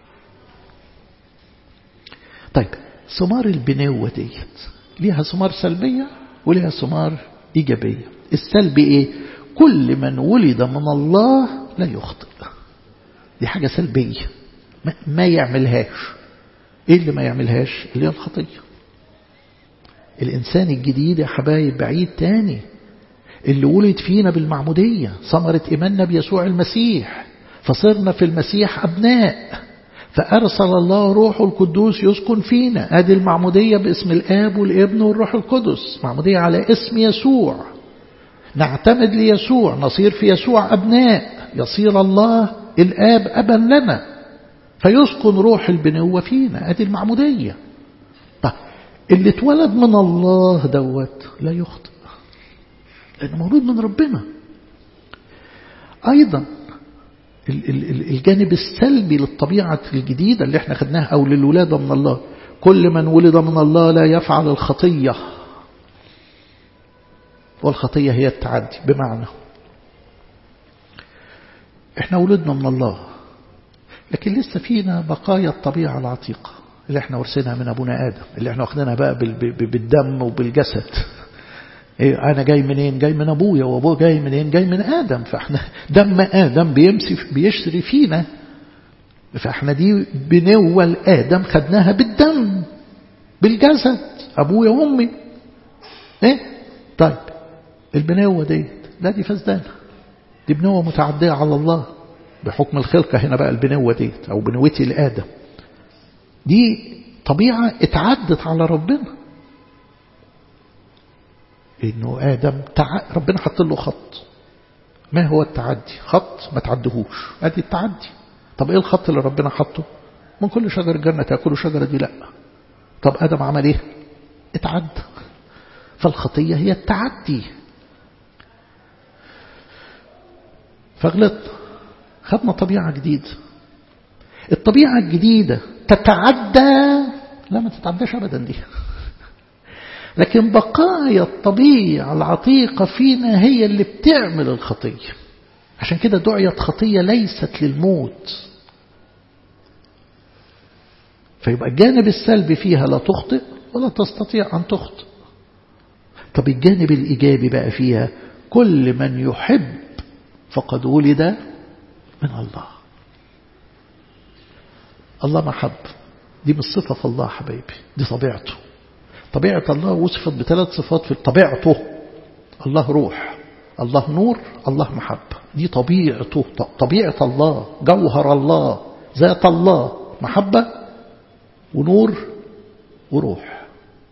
طيب ثمار البنوة ديت ليها ثمار سلبية وليها ثمار إيجابية السلبي إيه كل من ولد من الله لا يخطئ دي حاجة سلبية ما يعملهاش إيه اللي ما يعملهاش اللي هي الخطية الإنسان الجديد يا حبايب بعيد تاني اللي ولد فينا بالمعمودية ثمرة إيماننا بيسوع المسيح فصرنا في المسيح أبناء فأرسل الله روحه القدوس يسكن فينا هذه المعمودية باسم الآب والابن والروح القدس معمودية على اسم يسوع نعتمد ليسوع نصير في يسوع أبناء يصير الله الآب أبا لنا فيسكن روح البنوة فينا هذه المعمودية طيب اللي اتولد من الله دوت لا يخطئ لأنه مولود من ربنا أيضا الجانب السلبي للطبيعة الجديدة اللي احنا خدناها أو للولادة من الله كل من ولد من الله لا يفعل الخطية والخطية هي التعدي بمعنى احنا ولدنا من الله لكن لسه فينا بقايا الطبيعة العتيقة اللي احنا ورثناها من أبونا آدم اللي احنا واخدينها بقى بالدم وبالجسد إيه أنا جاي منين جاي من أبويا وأبوه جاي منين جاي من آدم فإحنا دم آدم بيمسي بيشتري فينا فإحنا دي بنوة لآدم خدناها بالدم بالجسد أبويا وأمي إيه طيب البنوة دي لا دي فسدانة دي بنوة متعدية على الله بحكم الخلقة هنا بقى البنوة دي أو بنوتي لآدم دي طبيعة اتعدت على ربنا إنه آدم تع... ربنا حط له خط ما هو التعدي خط ما تعدهوش ادي التعدي طب ايه الخط اللي ربنا حطه من كل شجر الجنة تأكلوا شجرة دي لا طب آدم عمل ايه اتعدى فالخطية هي التعدي فغلط خدنا طبيعة جديدة الطبيعة الجديدة تتعدى لا ما تتعداش أبدا دي لكن بقايا الطبيعة العتيقة فينا هي اللي بتعمل الخطية عشان كده دعيت خطية ليست للموت فيبقى الجانب السلبي فيها لا تخطئ ولا تستطيع أن تخطئ طب الجانب الإيجابي بقى فيها كل من يحب فقد ولد من الله الله محب دي مش صفة في الله حبايبي دي طبيعته طبيعة الله وصفت بثلاث صفات في طبيعته الله روح الله نور الله محبة دي طبيعته طبيعة الله جوهر الله ذات الله محبة ونور وروح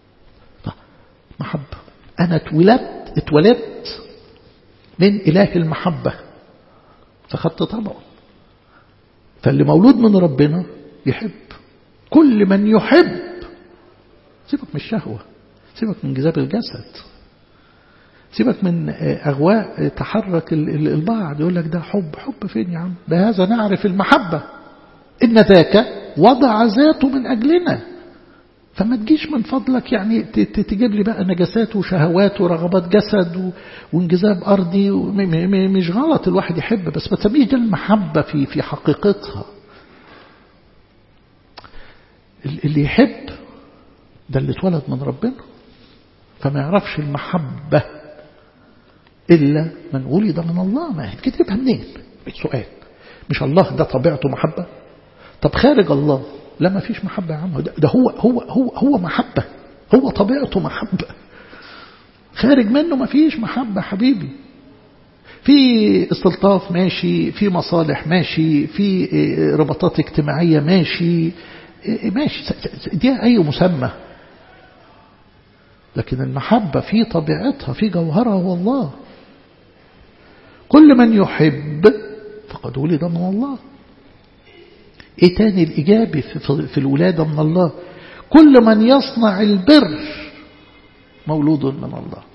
محبة أنا اتولدت اتولدت من إله المحبة فخدت طبعه فاللي مولود من ربنا يحب كل من يحب سيبك من الشهوة سيبك من جذاب الجسد سيبك من أغواء تحرك البعض يقول لك ده حب حب فين يا عم بهذا نعرف المحبة إن ذاك وضع ذاته من أجلنا فما تجيش من فضلك يعني تجيب لي بقى نجاسات وشهوات ورغبات جسد وانجذاب أرضي مش غلط الواحد يحب بس ما تسميش ده المحبة في في حقيقتها اللي يحب ده اللي اتولد من ربنا فما يعرفش المحبة إلا من ولد من الله ما هتكتبها منين السؤال مش الله ده طبيعته محبة طب خارج الله لا ما فيش محبة يا عم ده, ده هو هو هو هو محبة هو طبيعته محبة خارج منه ما فيش محبة حبيبي في استلطاف ماشي في مصالح ماشي في ربطات اجتماعية ماشي ماشي دي أي مسمى لكن المحبة في طبيعتها في جوهرها هو الله كل من يحب فقد ولد من الله ايه تاني الايجابي في الولادة من الله كل من يصنع البر مولود من الله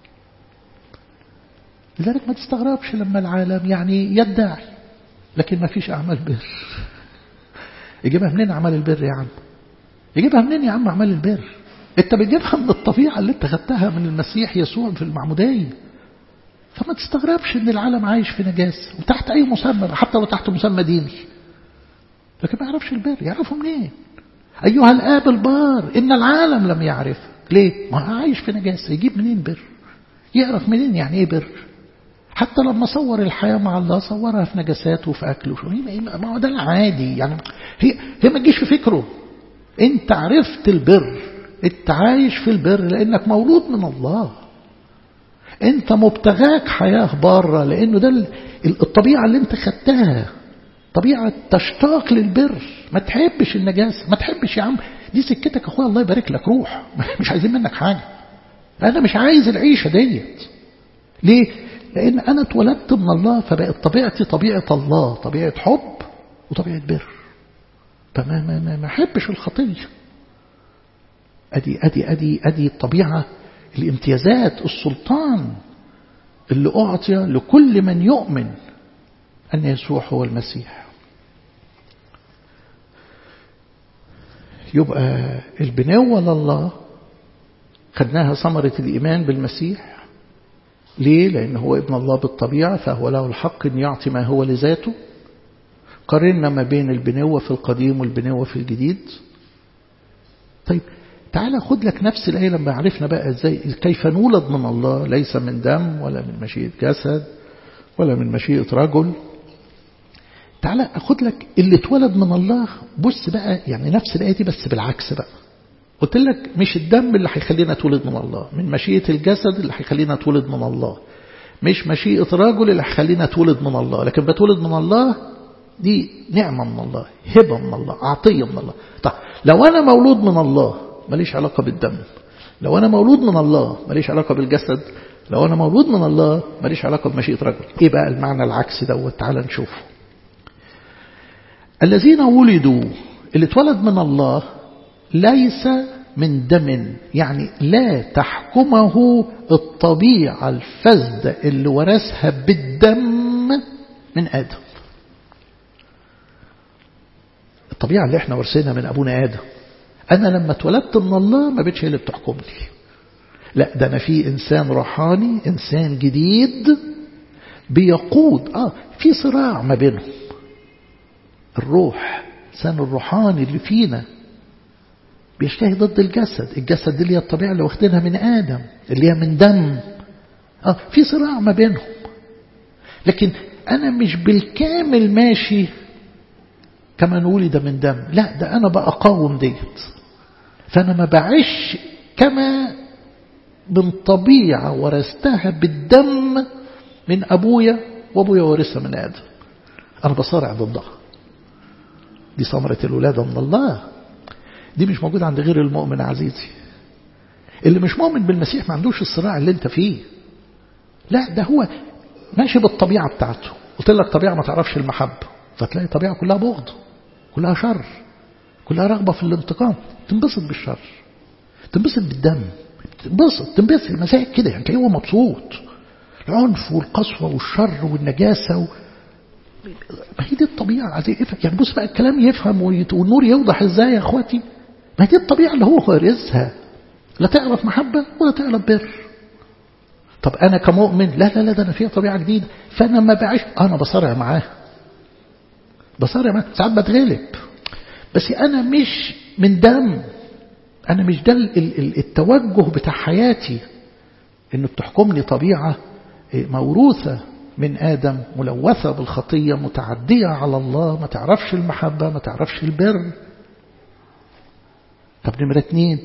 لذلك ما تستغربش لما العالم يعني يدعي لكن ما فيش أعمال بر يجيبها منين أعمال البر يا عم يجيبها منين يا عم أعمال البر انت بتجيبها من الطبيعة اللي انت خدتها من المسيح يسوع في المعمودية فما تستغربش ان العالم عايش في نجاسة وتحت اي مسمى حتى لو تحت مسمى ديني لكن ما يعرفش البر يعرفه منين ايها الاب البار ان العالم لم يعرف ليه ما هو عايش في نجاسة يجيب منين بر يعرف منين يعني ايه بر حتى لما صور الحياة مع الله صورها في نجاسات وفي أكل وشو ما هو ده العادي يعني هي هي ما تجيش في فكره انت عرفت البر انت عايش في البر لانك مولود من الله انت مبتغاك حياة بره لانه ده الطبيعة اللي انت خدتها طبيعة تشتاق للبر ما تحبش النجاسة ما تحبش يا عم دي سكتك اخويا الله يبارك لك روح مش عايزين منك حاجة انا مش عايز العيشة ديت ليه لان انا اتولدت من الله فبقت طبيعتي طبيعة الله طبيعة حب وطبيعة بر فما ما ما ما احبش الخطيه أدي أدي أدي أدي الطبيعة الامتيازات السلطان اللي أعطي لكل من يؤمن أن يسوع هو المسيح يبقى البنوة لله خدناها ثمرة الإيمان بالمسيح ليه؟ لأنه هو ابن الله بالطبيعة فهو له الحق أن يعطي ما هو لذاته قارنا ما بين البنوة في القديم والبنوة في الجديد طيب تعالى خد لك نفس الآية لما عرفنا بقى ازاي كيف نولد من الله ليس من دم ولا من مشيئة جسد ولا من مشيئة رجل تعالى أخد لك اللي اتولد من الله بص بقى يعني نفس الآية دي بس بالعكس بقى قلت لك مش الدم اللي هيخلينا اتولد من الله من مشيئة الجسد اللي هيخلينا اتولد من الله مش مشيئة رجل اللي هيخلينا اتولد من الله لكن بتولد من الله دي نعمة من الله هبة من الله عطية من الله طيب لو أنا مولود من الله ماليش علاقة بالدم لو أنا مولود من الله ماليش علاقة بالجسد لو أنا مولود من الله ماليش علاقة بمشيئة رجل إيه بقى المعنى العكسي دوت تعال نشوفه الذين ولدوا اللي اتولد من الله ليس من دم يعني لا تحكمه الطبيعة الفاسدة اللي ورثها بالدم من آدم الطبيعة اللي احنا ورثينها من أبونا آدم أنا لما اتولدت من الله ما بقتش هي اللي بتحكمني لا ده أنا في إنسان روحاني إنسان جديد بيقود آه في صراع ما بينهم الروح الإنسان الروحاني اللي فينا بيشتهي ضد الجسد الجسد دي اللي هي الطبيعة اللي واخدينها من آدم اللي هي من دم آه في صراع ما بينهم لكن أنا مش بالكامل ماشي كما ولد من دم لا ده أنا بقى أقاوم ديت فأنا ما بعيش كما من طبيعة ورثتها بالدم من أبويا وأبويا ورثها من آدم أنا بصارع ضدها دي ثمرة الولادة من الله دي مش موجودة عند غير المؤمن عزيزي اللي مش مؤمن بالمسيح ما عندوش الصراع اللي انت فيه لا ده هو ماشي بالطبيعة بتاعته قلت لك طبيعة ما تعرفش المحبة فتلاقي طبيعة كلها بغض كلها شر كلها رغبة في الانتقام تنبسط بالشر تنبسط بالدم تنبسط تنبسط المسيح كده يعني تلاقيه هو مبسوط العنف والقسوة والشر والنجاسة و... ما هي دي الطبيعة عايز يفهم يعني بص بقى الكلام يفهم والنور يوضح ازاي يا اخواتي ما هي دي الطبيعة اللي هو وارثها لا تعرف محبة ولا تعرف بر طب أنا كمؤمن لا لا لا ده أنا فيها طبيعة جديدة فأنا ما بعيش أنا بصارع معاه بصارع معاه ساعات بتغلب بس أنا مش من دم أنا مش ده التوجه بتاع حياتي إنه بتحكمني طبيعة موروثة من آدم ملوثة بالخطية متعدية على الله ما تعرفش المحبة ما تعرفش البر طب نمرة اتنين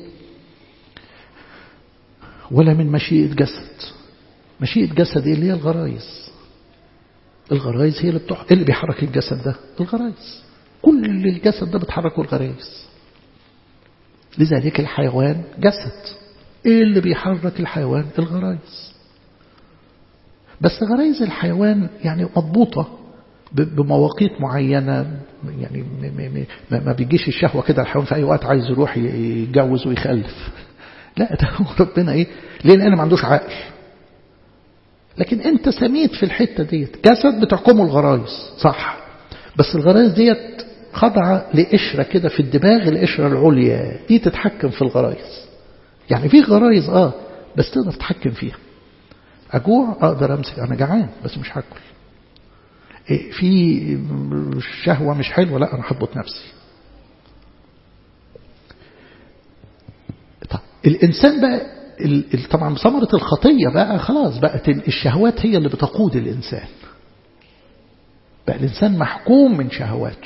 ولا من مشيئة جسد مشيئة جسد ايه اللي هي الغرايز الغرايز هي اللي بتح... اللي بيحرك الجسد ده الغرايز كل الجسد ده بتحركه الغرايز لذلك الحيوان جسد ايه اللي بيحرك الحيوان الغرايز بس غرايز الحيوان يعني مضبوطة بمواقيت معينة يعني ما بيجيش الشهوة كده الحيوان في أي وقت عايز يروح يتجوز ويخلف لا ده ربنا إيه ليه لأنه ما عندوش عقل لكن أنت سميت في الحتة ديت جسد بتحكمه الغرايز صح بس الغرايز ديت خاضعة لقشرة كده في الدماغ القشرة العليا دي تتحكم في الغرايز يعني في غرايز اه بس تقدر تتحكم فيها أجوع أقدر أمسك أنا جعان بس مش هاكل في شهوة مش حلوة لا أنا هضبط نفسي طب الإنسان بقى طبعا ثمرة الخطية بقى خلاص بقت الشهوات هي اللي بتقود الإنسان بقى الإنسان محكوم من شهواته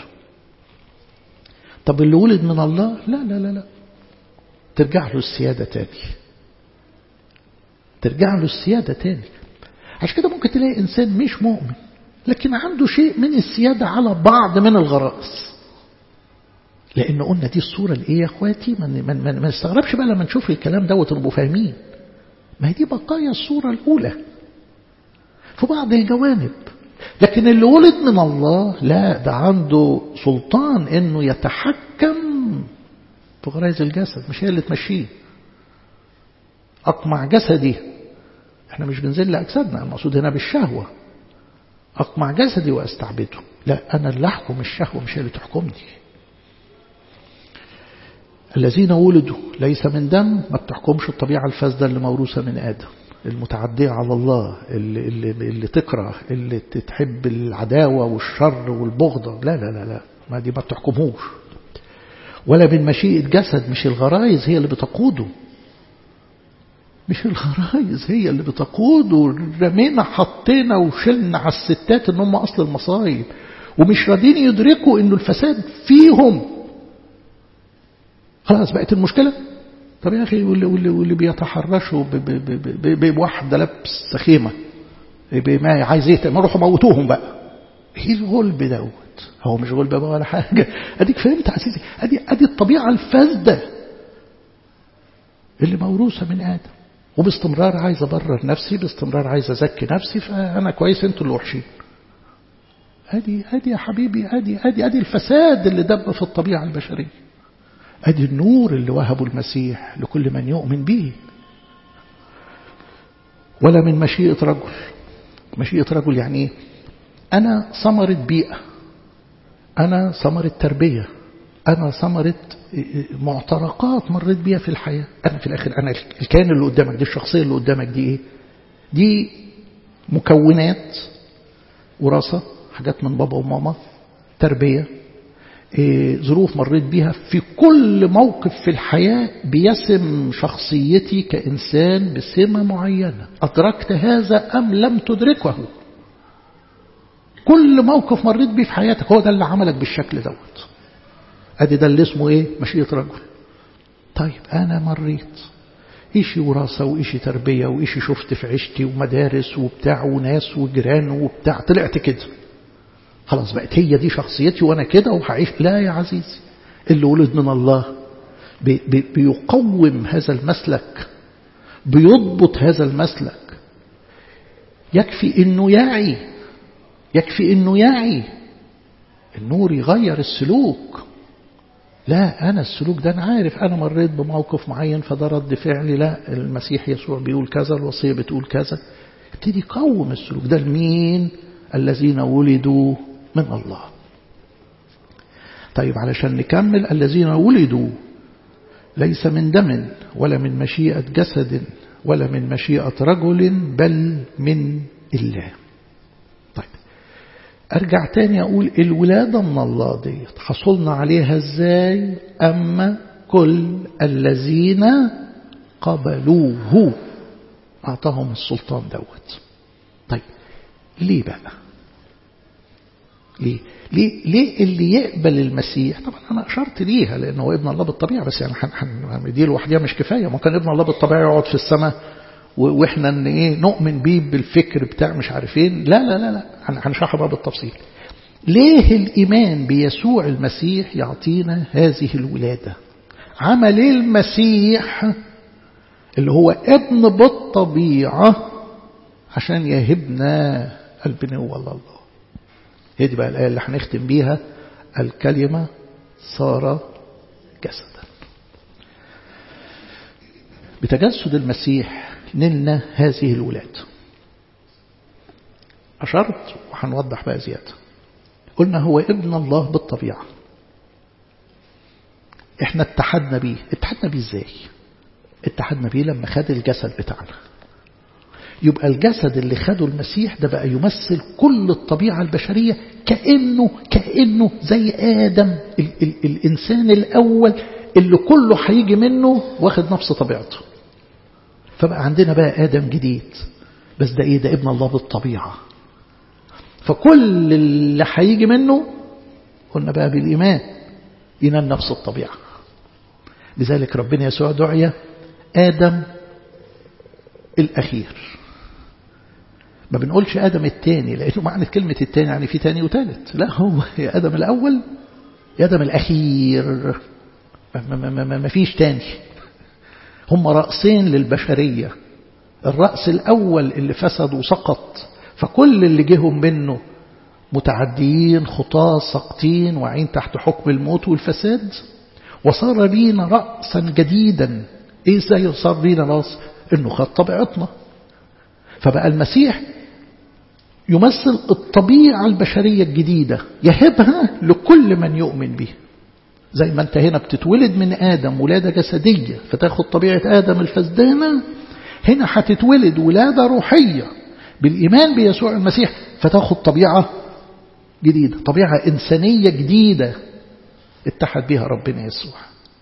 طب اللي ولد من الله لا لا لا لا ترجع له السيادة تاني ترجع له السيادة تاني عشان كده ممكن تلاقي إنسان مش مؤمن لكن عنده شيء من السيادة على بعض من الغرائز لأن قلنا دي الصورة الإيه يا أخواتي ما من من ما نستغربش بقى لما نشوف الكلام دوت نبقوا فاهمين ما هي دي بقايا الصورة الأولى في بعض الجوانب لكن اللي ولد من الله لا ده عنده سلطان انه يتحكم في غرائز الجسد مش هي اللي تمشيه أقمع جسدي احنا مش بنزل أجسادنا المقصود هنا بالشهوة أقمع جسدي وأستعبده لا أنا اللي أحكم الشهوة مش هي اللي تحكمني الذين ولدوا ليس من دم ما بتحكمش الطبيعة الفاسدة اللي موروثة من آدم المتعدية على الله اللي, اللي, اللي تكره اللي تحب العداوة والشر والبغضة لا لا لا لا ما دي ما بتحكمهوش ولا من مشيئة جسد مش الغرايز هي اللي بتقوده مش الغرايز هي اللي بتقوده رمينا حطينا وشلنا على الستات ان هم اصل المصايب ومش راضيين يدركوا انه الفساد فيهم خلاص بقت المشكلة طب يا أخي واللي, واللي, واللي بيتحرشوا بواحدة لابس سخيمة ما عايز ايه ما روحوا موتوهم بقى ايه الغلب دوت هو مش غلب بقى ولا حاجة اديك فهمت عزيزي ادي ادي الطبيعة الفاسدة اللي موروثة من آدم وباستمرار عايز أبرر نفسي باستمرار عايز أزكي نفسي فأنا كويس أنتوا اللي وحشين أدي أدي يا حبيبي أدي أدي أدي الفساد اللي دب في الطبيعة البشرية أدي النور اللي وهبه المسيح لكل من يؤمن به ولا من مشيئة رجل مشيئة رجل يعني إيه؟ أنا ثمرة بيئة أنا ثمرة تربية أنا ثمرة معترقات مريت بيها في الحياة أنا في الآخر أنا الكيان اللي قدامك دي الشخصية اللي قدامك دي إيه دي مكونات وراثة حاجات من بابا وماما تربية إيه ظروف مريت بيها في كل موقف في الحياة بيسم شخصيتي كإنسان بسمة معينة أدركت هذا أم لم تدركه كل موقف مريت بيه في حياتك هو ده اللي عملك بالشكل دوت ادي ده اللي اسمه ايه مشيئة رجل طيب انا مريت إشي وراثة وإشي تربية وإشي شفت في عشتي ومدارس وبتاع وناس وجيران وبتاع طلعت كده خلاص بقت هي دي شخصيتي وأنا كده وهعيش لا يا عزيزي اللي ولد من الله بي بي بيقوم هذا المسلك بيضبط هذا المسلك يكفي انه يعي يكفي انه يعي النور يغير السلوك لا أنا السلوك ده أنا عارف أنا مريت بموقف معين فده رد فعلي لا المسيح يسوع بيقول كذا الوصية بتقول كذا ابتدي يقوم السلوك ده لمين الذين ولدوا من الله طيب علشان نكمل الذين ولدوا ليس من دم ولا من مشيئة جسد ولا من مشيئة رجل بل من الله طيب أرجع تاني أقول الولادة من الله ديت حصلنا عليها إزاي أما كل الذين قبلوه أعطاهم السلطان دوت طيب ليه بقى ليه ليه ليه اللي يقبل المسيح طبعا انا اشرت ليها لانه هو ابن الله بالطبيعه بس يعني دي لوحدها مش كفايه ممكن ابن الله بالطبيعه يقعد في السماء واحنا ان ايه نؤمن بيه بالفكر بتاع مش عارفين لا لا لا لا هنشرحها بقى بالتفصيل ليه الايمان بيسوع المسيح يعطينا هذه الولاده عمل ايه المسيح اللي هو ابن بالطبيعه عشان يهبنا البنوة لله هي دي بقى الآية اللي هنختم بيها الكلمة صار جسدا بتجسد المسيح نلنا هذه الولاد أشرت وهنوضح بقى زيادة قلنا هو ابن الله بالطبيعة احنا اتحدنا بيه اتحدنا بيه ازاي اتحدنا بيه لما خد الجسد بتاعنا يبقى الجسد اللي خده المسيح ده بقى يمثل كل الطبيعة البشرية كأنه كأنه زي آدم ال ال الإنسان الأول اللي كله هيجي منه واخد نفس طبيعته فبقى عندنا بقى آدم جديد بس ده إيه ده ابن الله بالطبيعة فكل اللي هيجي منه قلنا بقى بالإيمان ينال نفس الطبيعة لذلك ربنا يسوع دعي آدم الأخير ما بنقولش آدم الثاني لأنه معنى كلمة الثاني يعني في ثاني وثالث لا هو يا آدم الأول يا آدم الأخير ما, ما, ما, ما فيش تاني هم رأسين للبشرية الرأس الأول اللي فسد وسقط فكل اللي جيهم منه متعديين خطاة ساقطين وعين تحت حكم الموت والفساد وصار لينا رأسا جديدا ايه ازاي صار لينا راس انه خد طبيعتنا فبقى المسيح يمثل الطبيعة البشرية الجديدة يهبها لكل من يؤمن به زي ما انت هنا بتتولد من آدم ولادة جسدية فتاخد طبيعة آدم الفسدانة هنا هتتولد ولادة روحية بالإيمان بيسوع المسيح فتاخد طبيعة جديدة طبيعة إنسانية جديدة اتحد بها ربنا يسوع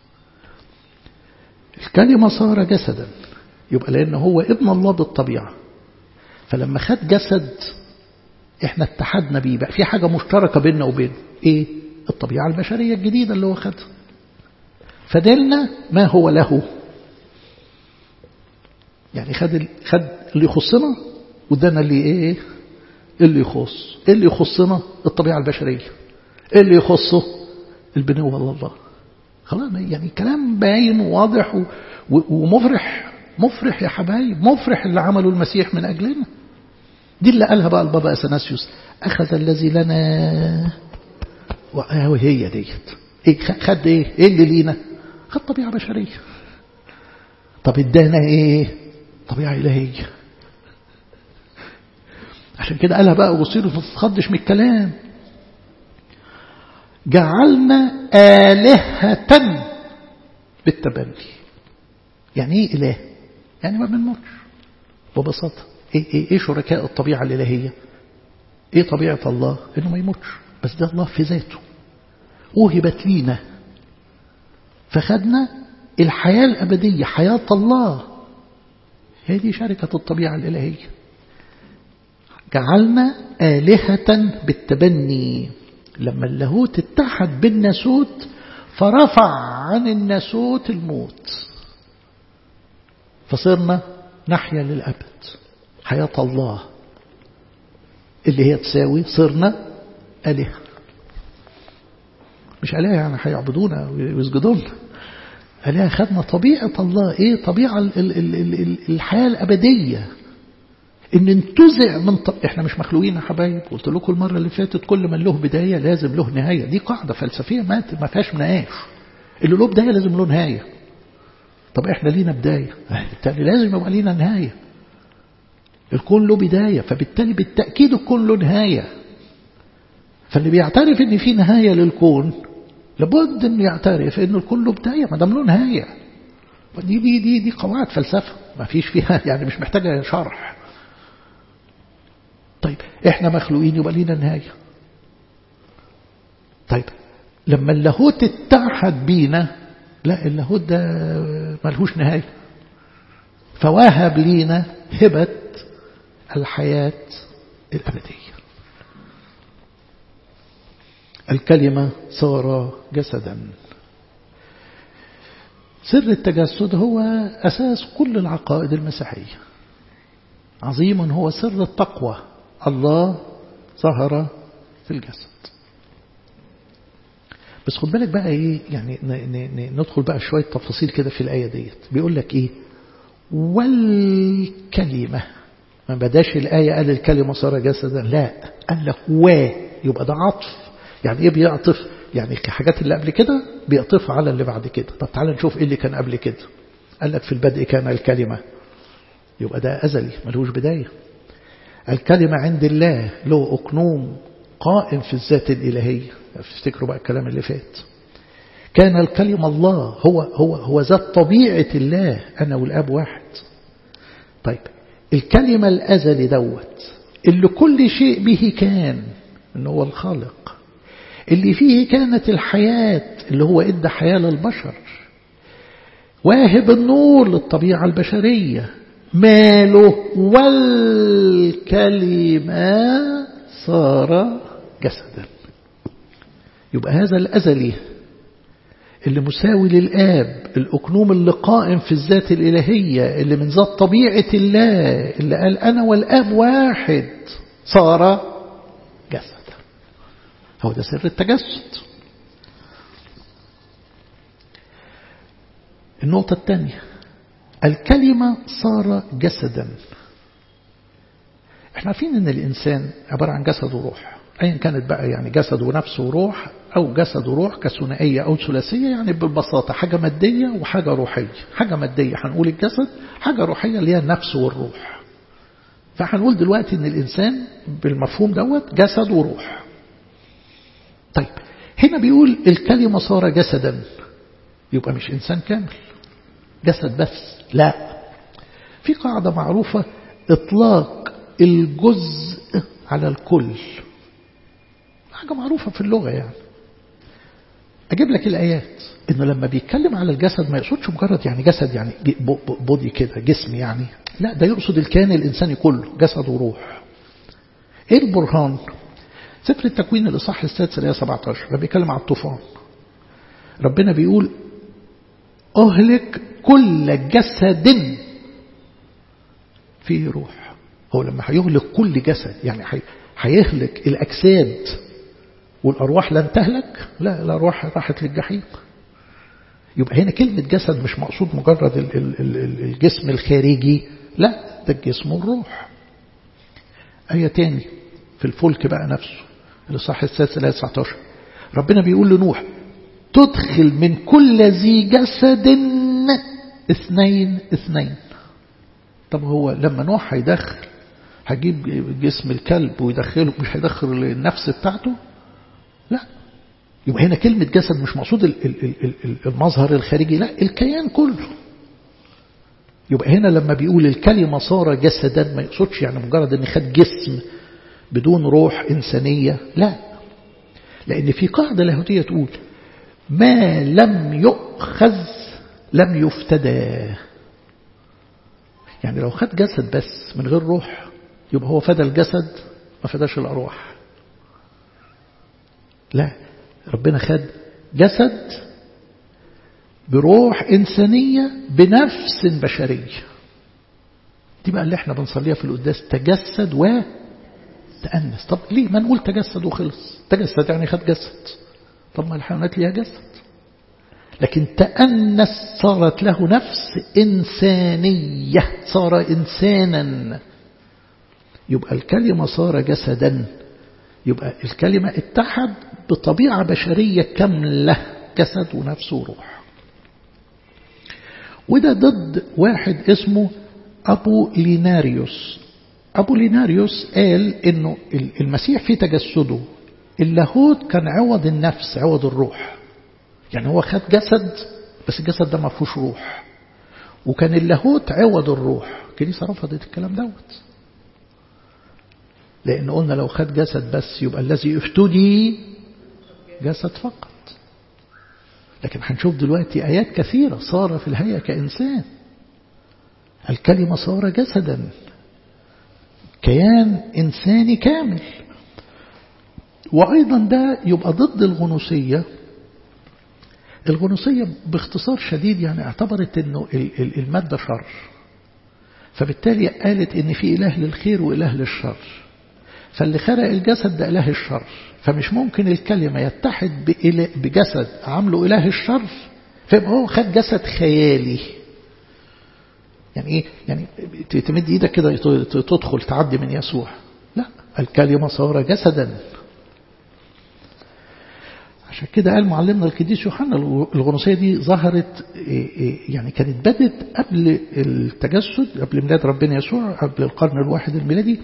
الكلمة صار جسدا يبقى لأنه هو ابن الله بالطبيعة فلما خد جسد احنا اتحدنا بيه بقى في حاجة مشتركة بيننا وبينه ايه الطبيعة البشرية الجديدة اللي هو خدها فدلنا ما هو له يعني خد خد اللي يخصنا ودانا اللي ايه اللي يخص ايه اللي يخصنا الطبيعة البشرية ايه اللي يخصه البنوة لله خلاص يعني كلام باين وواضح ومفرح مفرح يا حبايب مفرح اللي عمله المسيح من أجلنا دي اللي قالها بقى البابا أثناسيوس أخذ الذي لنا وهي ديت إيه خد إيه إيه اللي لينا خد طبيعة بشرية طب ادانا إيه طبيعة إلهية عشان كده قالها بقى أغسطينوس ما تتخضش من الكلام جعلنا آلهة بالتبني يعني ايه إله يعني ما بنموتش ببساطة إيه, إيه, إيه شركاء الطبيعة الإلهية إيه طبيعة الله إنه ما يموتش بس ده الله في ذاته وهبت لينا فخدنا الحياة الأبدية حياة الله هي دي شركة الطبيعة الإلهية جعلنا آلهة بالتبني لما اللاهوت اتحد بالناسوت فرفع عن الناسوت الموت فصرنا نحيا للأبد حياة الله اللي هي تساوي صرنا آلهة مش آلهة يعني هيعبدونا ويسجدون آلهة خدنا طبيعة الله إيه طبيعة ال ال ال ال الحياة الأبدية إن انتزع من ط... إحنا مش مخلوقين يا حبايب قلت لكم المرة اللي فاتت كل من له بداية لازم له نهاية دي قاعدة فلسفية ما ما فيهاش مناقاش اللي له بداية لازم له نهاية طب إحنا لينا بداية بالتالي لازم يبقى لينا نهاية الكون له بداية فبالتالي بالتأكيد الكون له نهاية فاللي بيعترف ان في نهاية للكون لابد انه يعترف ان الكون له بداية ما دام له نهاية دي دي دي دي قواعد فلسفة ما فيش فيها يعني مش محتاجة شرح طيب احنا مخلوقين يبقى لينا نهاية طيب لما اللاهوت اتحد بينا لا اللاهوت ده ملهوش نهاية فوهب لينا هبة الحياة الأبدية الكلمة صار جسدا سر التجسد هو أساس كل العقائد المسيحية عظيم هو سر التقوى الله ظهر في الجسد بس خد بالك بقى ايه يعني ندخل بقى شوية تفاصيل كده في الآية ديت بيقول لك ايه والكلمة ما بداش الآية قال الكلمة صار جسدا لا قال لك و يبقى ده عطف يعني ايه بيعطف يعني الحاجات اللي قبل كده بيعطف على اللي بعد كده طب تعال نشوف ايه اللي كان قبل كده قال لك في البدء كان الكلمة يبقى ده أزلي ملوش بداية الكلمة عند الله له أقنوم قائم في الذات الإلهية افتكروا بقى الكلام اللي فات كان الكلمة الله هو هو هو ذات طبيعة الله أنا والآب واحد طيب الكلمة الأزلي دوت اللي كل شيء به كان إن هو الخالق اللي فيه كانت الحياة اللي هو إدى حياة للبشر واهب النور للطبيعة البشرية ماله والكلمة صار جسدا يبقى هذا الأزلي اللي مساوي للآب الأكنوم اللي قائم في الذات الإلهية اللي من ذات طبيعة الله اللي قال أنا والآب واحد صار جسدا هو ده سر التجسد النقطة الثانية الكلمة صار جسدا احنا عارفين ان الانسان عبارة عن جسد وروح ايا كانت بقى يعني جسد ونفس وروح او جسد وروح كثنائية او ثلاثية يعني بالبساطة حاجة مادية وحاجة روحية حاجة مادية هنقول الجسد حاجة روحية اللي هي النفس والروح فهنقول دلوقتي ان الانسان بالمفهوم دوت جسد وروح طيب هنا بيقول الكلمة صار جسدا يبقى مش إنسان كامل جسد بس لا في قاعدة معروفة إطلاق الجزء على الكل حاجة معروفة في اللغة يعني أجيب لك الآيات إنه لما بيتكلم على الجسد ما يقصدش مجرد يعني جسد يعني بودي كده جسم يعني لا ده يقصد الكيان الإنساني كله جسد وروح إيه البرهان سفر التكوين الإصحاح السادس الآية 17 لما بيتكلم على الطوفان ربنا بيقول أهلك كل جسد فيه روح هو لما هيهلك كل جسد يعني هيهلك الأجساد والأرواح لن تهلك لا الأرواح راحت للجحيم يبقى هنا كلمة جسد مش مقصود مجرد الجسم الخارجي لا ده الجسم والروح آية تاني في الفلك بقى نفسه الإصحاح السادس الآية 19 ربنا بيقول لنوح تدخل من كل ذي جسد اثنين اثنين طب هو لما نوح هيدخل هجيب جسم الكلب ويدخله مش هيدخل النفس بتاعته لا يبقى هنا كلمة جسد مش مقصود المظهر الخارجي لا الكيان كله يبقى هنا لما بيقول الكلمة صار جسدا ما يقصدش يعني مجرد ان خد جسم بدون روح إنسانية لا لأن في قاعدة لاهوتية تقول ما لم يؤخذ لم يفتدى يعني لو خد جسد بس من غير روح يبقى هو فدى الجسد ما فداش الأرواح لا ربنا خد جسد بروح إنسانية بنفس بشرية دي بقى اللي احنا بنصليها في القداس تجسد وتأنس طب ليه ما نقول تجسد وخلص تجسد يعني خد جسد طب ما الحيوانات ليها جسد لكن تأنس صارت له نفس إنسانية صار إنسانا يبقى الكلمة صار جسدا يبقى الكلمة اتحد بطبيعة بشرية كاملة جسد ونفس وروح وده ضد واحد اسمه أبو ليناريوس أبو ليناريوس قال إنه المسيح في تجسده اللاهوت كان عوض النفس عوض الروح يعني هو خد جسد بس الجسد ده ما فيهوش روح وكان اللاهوت عوض الروح الكنيسة رفضت الكلام دوت لأن قلنا لو خد جسد بس يبقى الذي افتدي جسد فقط لكن هنشوف دلوقتي آيات كثيرة صار في الهيئة كإنسان الكلمة صار جسدا كيان إنساني كامل وأيضا ده يبقى ضد الغنوصية الغنوصية باختصار شديد يعني اعتبرت أنه المادة شر فبالتالي قالت أن في إله للخير وإله للشر فاللي خلق الجسد ده إله الشر فمش ممكن الكلمة يتحد بجسد عامله إله الشر فيبقى هو خد جسد خيالي يعني إيه يعني تمد إيدك كده تدخل تعدي من يسوع لا الكلمة صار جسدا عشان كده قال معلمنا القديس يوحنا الغنوصية دي ظهرت يعني كانت بدت قبل التجسد قبل ميلاد ربنا يسوع قبل القرن الواحد الميلادي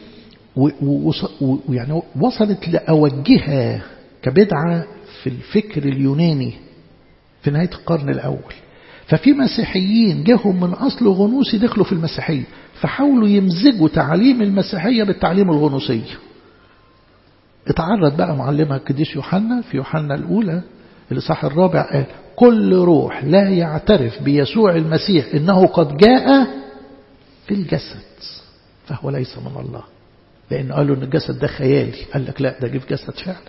ويعني وصلت لأوجهها كبدعة في الفكر اليوناني في نهاية القرن الأول ففي مسيحيين جهم من أصل غنوصي دخلوا في المسيحية فحاولوا يمزجوا تعاليم المسيحية بالتعليم الغنوصي اتعرض بقى معلمها القديس يوحنا في يوحنا الأولى الإصحاح الرابع قال كل روح لا يعترف بيسوع المسيح إنه قد جاء في الجسد فهو ليس من الله لأن قالوا أن الجسد ده خيالي قال لك لا ده جه في جسد فعلا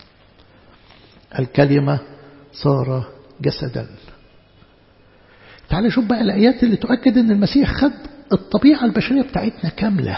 الكلمة صار جسدا تعال شوف بقى الآيات اللي تؤكد أن المسيح خد الطبيعة البشرية بتاعتنا كاملة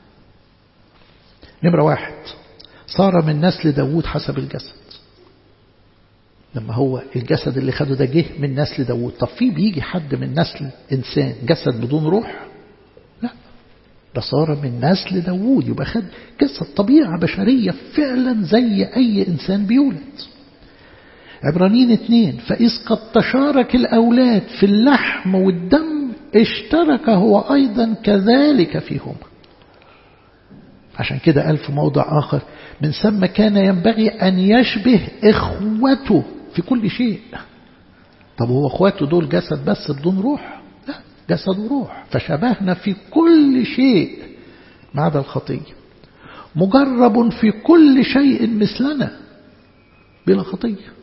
نمرة واحد صار من نسل داوود حسب الجسد لما هو الجسد اللي خده ده جه من نسل داوود طب في بيجي حد من نسل إنسان جسد بدون روح لا ده صار من نسل داوود يبقى خد جسد طبيعة بشرية فعلا زي أي إنسان بيولد عبرانيين اثنين فإذ قد تشارك الأولاد في اللحم والدم اشترك هو أيضا كذلك فيهما عشان كده قال في موضع آخر من ثم كان ينبغي أن يشبه إخوته في كل شيء طب هو إخواته دول جسد بس بدون روح لا جسد وروح فشبهنا في كل شيء ما عدا الخطية مجرب في كل شيء مثلنا بلا خطية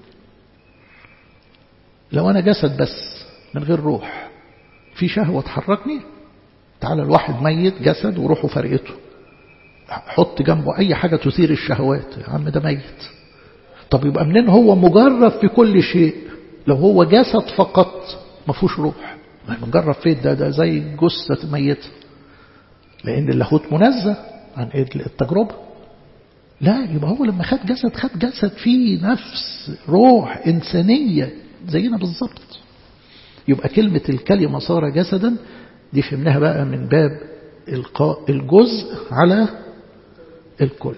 لو أنا جسد بس من غير روح في شهوة تحركني تعالى الواحد ميت جسد وروحه فرقته حط جنبه أي حاجة تثير الشهوات يا عم ده ميت طب يبقى منين هو مجرب في كل شيء لو هو جسد فقط ما فيهوش روح ما مجرب فين ده ده زي جثة ميتة لأن اللاهوت منزه عن التجربة لا يبقى هو لما خد جسد خد جسد فيه نفس روح إنسانية زينا بالظبط يبقى كلمة الكلمة صار جسدا دي فهمناها بقى من باب إلقاء الجزء على الكل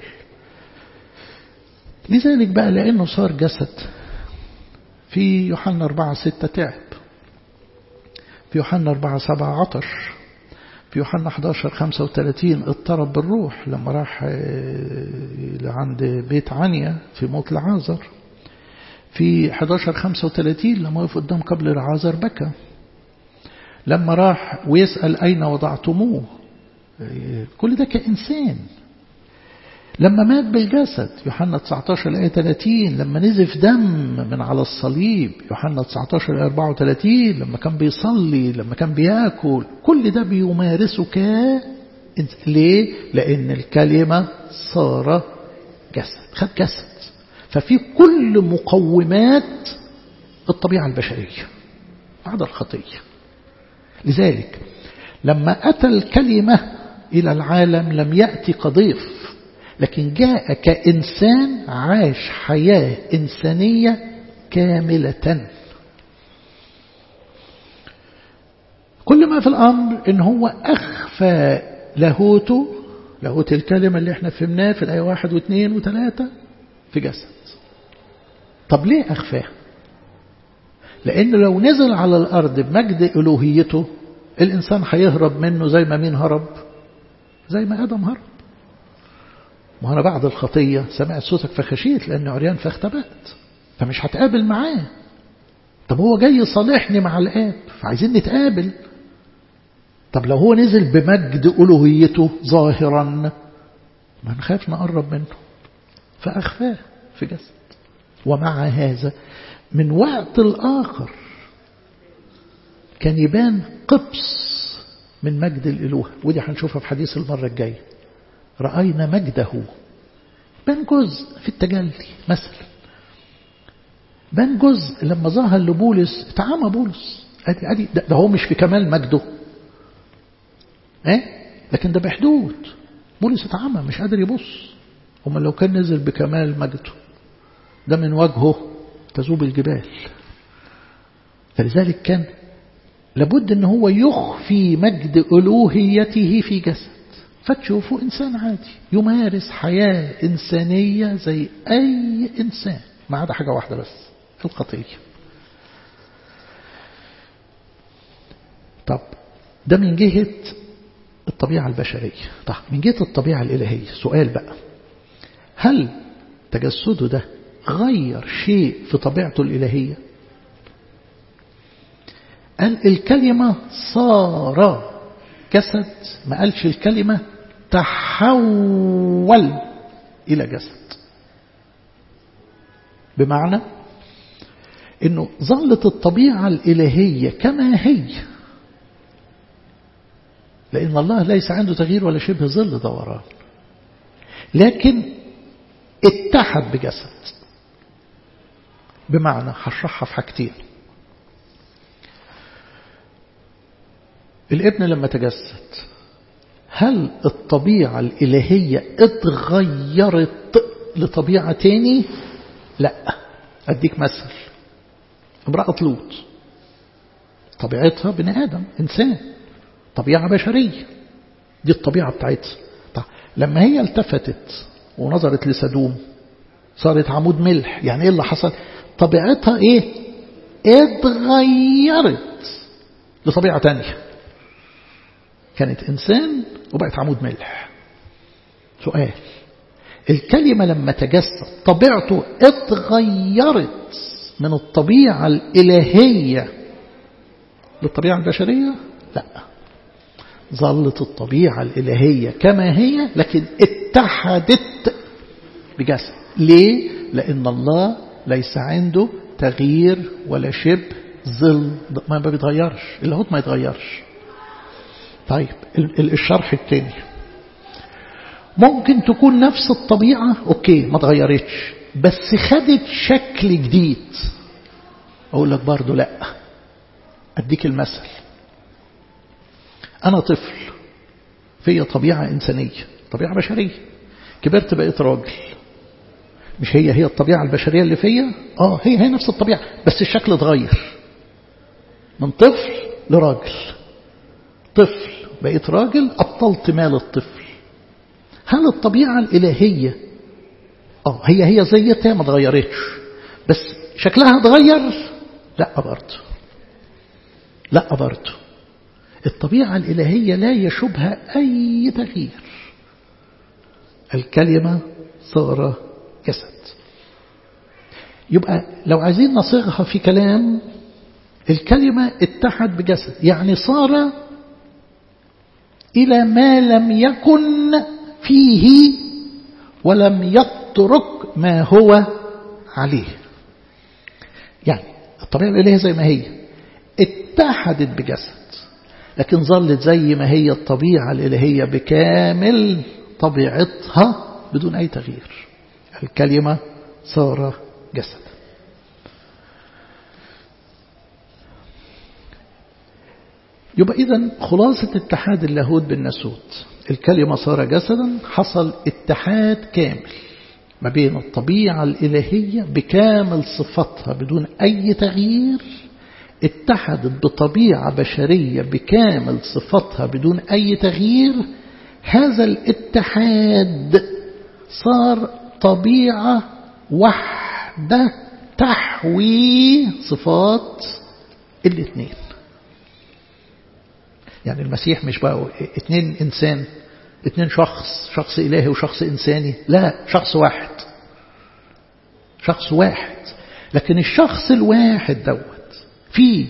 لذلك بقى لأنه صار جسد في يوحنا 4 6 تعب في يوحنا 4 7 عطش في يوحنا 11 35 اضطرب بالروح لما راح عند بيت عنيا في موت العازر في 11 35 لما وقف قدام قبر العازر بكى لما راح ويسأل أين وضعتموه كل ده كإنسان لما مات بالجسد يوحنا 19 الآية 30 لما نزف دم من على الصليب يوحنا 19 الآية 34 لما كان بيصلي لما كان بياكل كل ده بيمارسه ك ليه؟ لأن الكلمة صار جسد خد جسد ففي كل مقومات الطبيعة البشرية بعد الخطية لذلك لما أتى الكلمة إلى العالم لم يأتي كضيف لكن جاء كإنسان عاش حياة إنسانية كاملة كل ما في الأمر إن هو أخفى لاهوته لاهوت الكلمة اللي احنا فهمناه في الآية واحد واثنين وثلاثة في جسد طب ليه أخفاه لأنه لو نزل على الأرض بمجد ألوهيته الإنسان هيهرب منه زي ما مين هرب زي ما آدم هرب ما أنا بعد الخطية سمعت صوتك فخشيت لأني عريان فاختبأت فمش هتقابل معاه طب هو جاي يصالحني مع الآب فعايزين نتقابل طب لو هو نزل بمجد ألوهيته ظاهرا ما نخاف نقرب منه فأخفاه في جسد ومع هذا من وقت الآخر كان يبان قبس من مجد الإله ودي هنشوفها في حديث المرة الجاية رأينا مجده بان جزء في التجلي مثلا بان جزء لما ظهر لبولس اتعامى بولس ادي ادي ده, ده هو مش في كمال مجده ايه لكن ده بحدود بولس اتعامى مش قادر يبص هما لو كان نزل بكمال مجده ده من وجهه تذوب الجبال فلذلك كان لابد ان هو يخفي مجد ألوهيته في جسد فتشوفه إنسان عادي يمارس حياة إنسانية زي أي إنسان ما عدا حاجة واحدة بس الخطية طب ده من جهة الطبيعة البشرية طب من جهة الطبيعة الإلهية سؤال بقى هل تجسده ده غير شيء في طبيعته الإلهية قال الكلمة صار جسد ما قالش الكلمة تحول إلى جسد بمعنى أنه ظلت الطبيعة الإلهية كما هي لأن الله ليس عنده تغيير ولا شبه ظل دوران لكن اتحد بجسد بمعنى هشرحها في حاجتين الابن لما تجسد هل الطبيعة الإلهية اتغيرت لطبيعة تاني لا أديك مثل امرأة لوط طبيعتها بني آدم إنسان طبيعة بشرية دي الطبيعة بتاعتها طيب لما هي التفتت ونظرت لسدوم صارت عمود ملح يعني ايه اللي حصل طبيعتها ايه اتغيرت لطبيعة تانية كانت إنسان وبقت عمود ملح سؤال الكلمة لما تجسد طبيعته اتغيرت من الطبيعة الإلهية للطبيعة البشرية لا ظلت الطبيعة الإلهية كما هي لكن اتحدت بجسد ليه؟ لأن الله ليس عنده تغيير ولا شبه ظل ما بيتغيرش اللاهوت ما يتغيرش طيب الشرح الثاني ممكن تكون نفس الطبيعة اوكي ما تغيرتش بس خدت شكل جديد اقول لك برضو لا اديك المثل انا طفل فيا طبيعة انسانية طبيعة بشرية كبرت بقيت راجل مش هي هي الطبيعة البشرية اللي فيا اه هي هي نفس الطبيعة بس الشكل اتغير من طفل لراجل طفل بقيت راجل أبطلت مال الطفل هل الطبيعة الإلهية اه هي هي زيتها ما اتغيرتش بس شكلها اتغير لا برضه لا برضه الطبيعة الإلهية لا يشبها أي تغيير الكلمة صار جسد يبقى لو عايزين نصيغها في كلام الكلمة اتحد بجسد يعني صار إلى ما لم يكن فيه ولم يترك ما هو عليه يعني الطبيعة الإلهية زي ما هي اتحدت بجسد لكن ظلت زي ما هي الطبيعة الإلهية بكامل طبيعتها بدون أي تغيير الكلمة صار جسد يبقى إذا خلاصة اتحاد اللاهوت بالناسوت الكلمة صار جسدا حصل اتحاد كامل ما بين الطبيعة الإلهية بكامل صفتها بدون أي تغيير اتحدت بطبيعة بشرية بكامل صفتها بدون أي تغيير هذا الاتحاد صار طبيعة واحدة تحوي صفات الاثنين يعني المسيح مش بقى اتنين إنسان اتنين شخص شخص إلهي وشخص إنساني لا شخص واحد شخص واحد لكن الشخص الواحد دوت فيه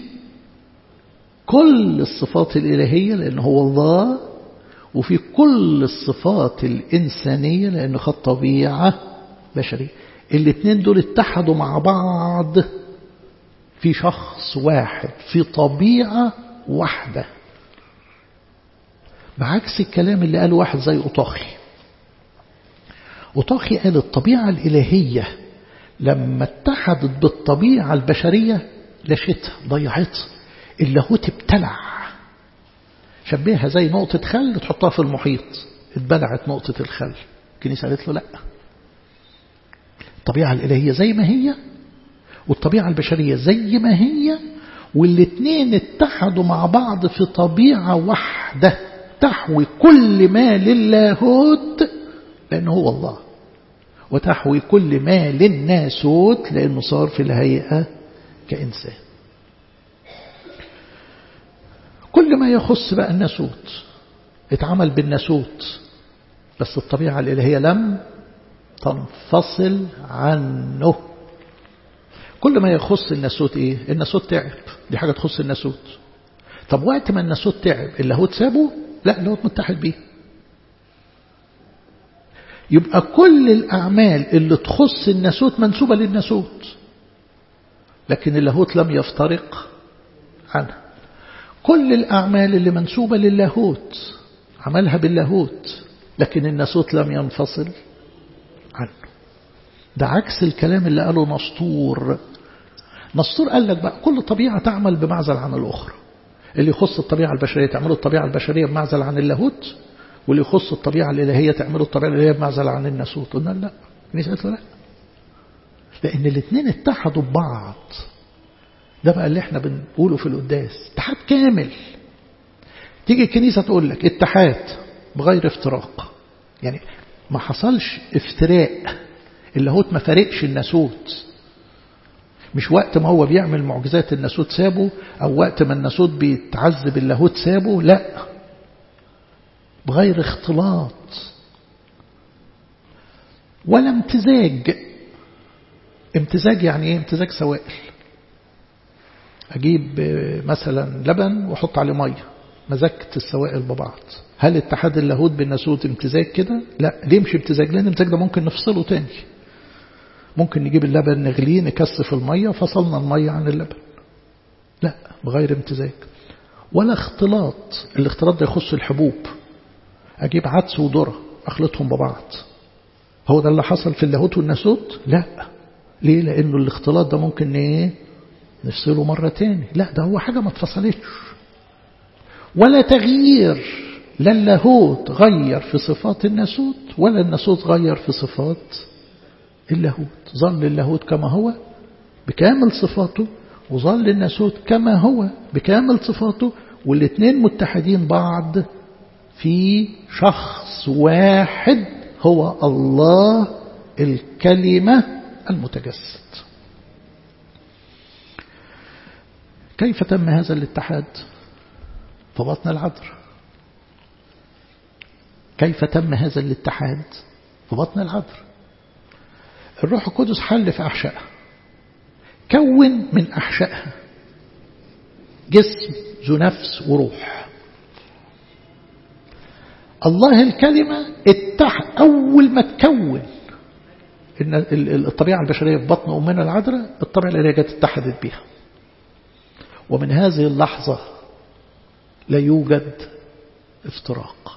كل الصفات الإلهية لأنه هو الله وفي كل الصفات الإنسانية لأنه خد طبيعة بشرية الاثنين دول اتحدوا مع بعض في شخص واحد في طبيعة واحدة بعكس الكلام اللي قاله واحد زي أطاخي أطاخي قال الطبيعة الإلهية لما اتحدت بالطبيعة البشرية لشتها ضيعتها اللاهوت ابتلع شبهها زي نقطة خل تحطها في المحيط اتبلعت نقطة الخل الكنيسة قالت له لا الطبيعة الإلهية زي ما هي والطبيعة البشرية زي ما هي والاثنين اتحدوا مع بعض في طبيعة واحدة تحوي كل ما للاهوت لأنه هو الله وتحوي كل ما للناسوت لأنه صار في الهيئة كإنسان كل ما يخص بقى الناسوت اتعمل بالناسوت بس الطبيعة الإلهية لم تنفصل عنه كل ما يخص الناسوت ايه الناسوت تعب دي حاجة تخص الناسوت طب وقت ما الناسوت تعب اللاهوت سابه لا اللاهوت متحد بيه يبقى كل الأعمال اللي تخص الناسوت منسوبة للناسوت لكن اللاهوت لم يفترق عنها كل الأعمال اللي منسوبة للاهوت عملها باللاهوت لكن الناسوت لم ينفصل عنه ده عكس الكلام اللي قاله نسطور نسطور قال لك بقى كل طبيعة تعمل بمعزل عن الأخرى اللي يخص الطبيعة البشرية تعمله الطبيعة البشرية بمعزل عن اللاهوت واللي يخص الطبيعة الإلهية تعمله الطبيعة الإلهية بمعزل عن الناسوت قلنا لا الكنيسة لا لأن الاثنين اتحدوا ببعض ده بقى اللي احنا بنقوله في القداس اتحاد كامل تيجي الكنيسة تقول لك اتحاد بغير افتراق يعني ما حصلش افتراء اللاهوت ما فارقش الناسوت مش وقت ما هو بيعمل معجزات الناسوت سابه أو وقت ما الناسوت بيتعذب اللاهوت سابه لا بغير اختلاط ولا امتزاج امتزاج يعني ايه امتزاج سوائل اجيب مثلا لبن واحط عليه ميه مزجت السوائل ببعض هل اتحاد اللاهوت بالناسوت امتزاج كده لا ليه مش امتزاج لان الامتزاج ده ممكن نفصله تاني ممكن نجيب اللبن نغليه نكثف الميه فصلنا الميه عن اللبن لا بغير امتزاج ولا اختلاط الاختلاط ده يخص الحبوب أجيب عدس وذرة أخلطهم ببعض هو ده اللي حصل في اللاهوت والناسوت لا ليه لأنه الاختلاط ده ممكن ايه نفصله مرة تاني لا ده هو حاجة ما اتفصلتش ولا تغيير لا اللاهوت غير في صفات الناسوت ولا الناسوت غير في صفات اللاهوت ظل اللاهوت كما هو بكامل صفاته وظل الناسوت كما هو بكامل صفاته والاثنين متحدين بعض في شخص واحد هو الله الكلمة المتجسد كيف تم هذا الاتحاد في بطن العذراء كيف تم هذا الاتحاد في بطن العذراء الروح القدس حل في أحشائها كون من أحشائها جسم ذو نفس وروح الله الكلمة اتح أول ما تكون إن الطبيعة البشرية في بطن أمنا العذراء الطبيعة الإلهية جت اتحدت بها ومن هذه اللحظة لا يوجد افتراق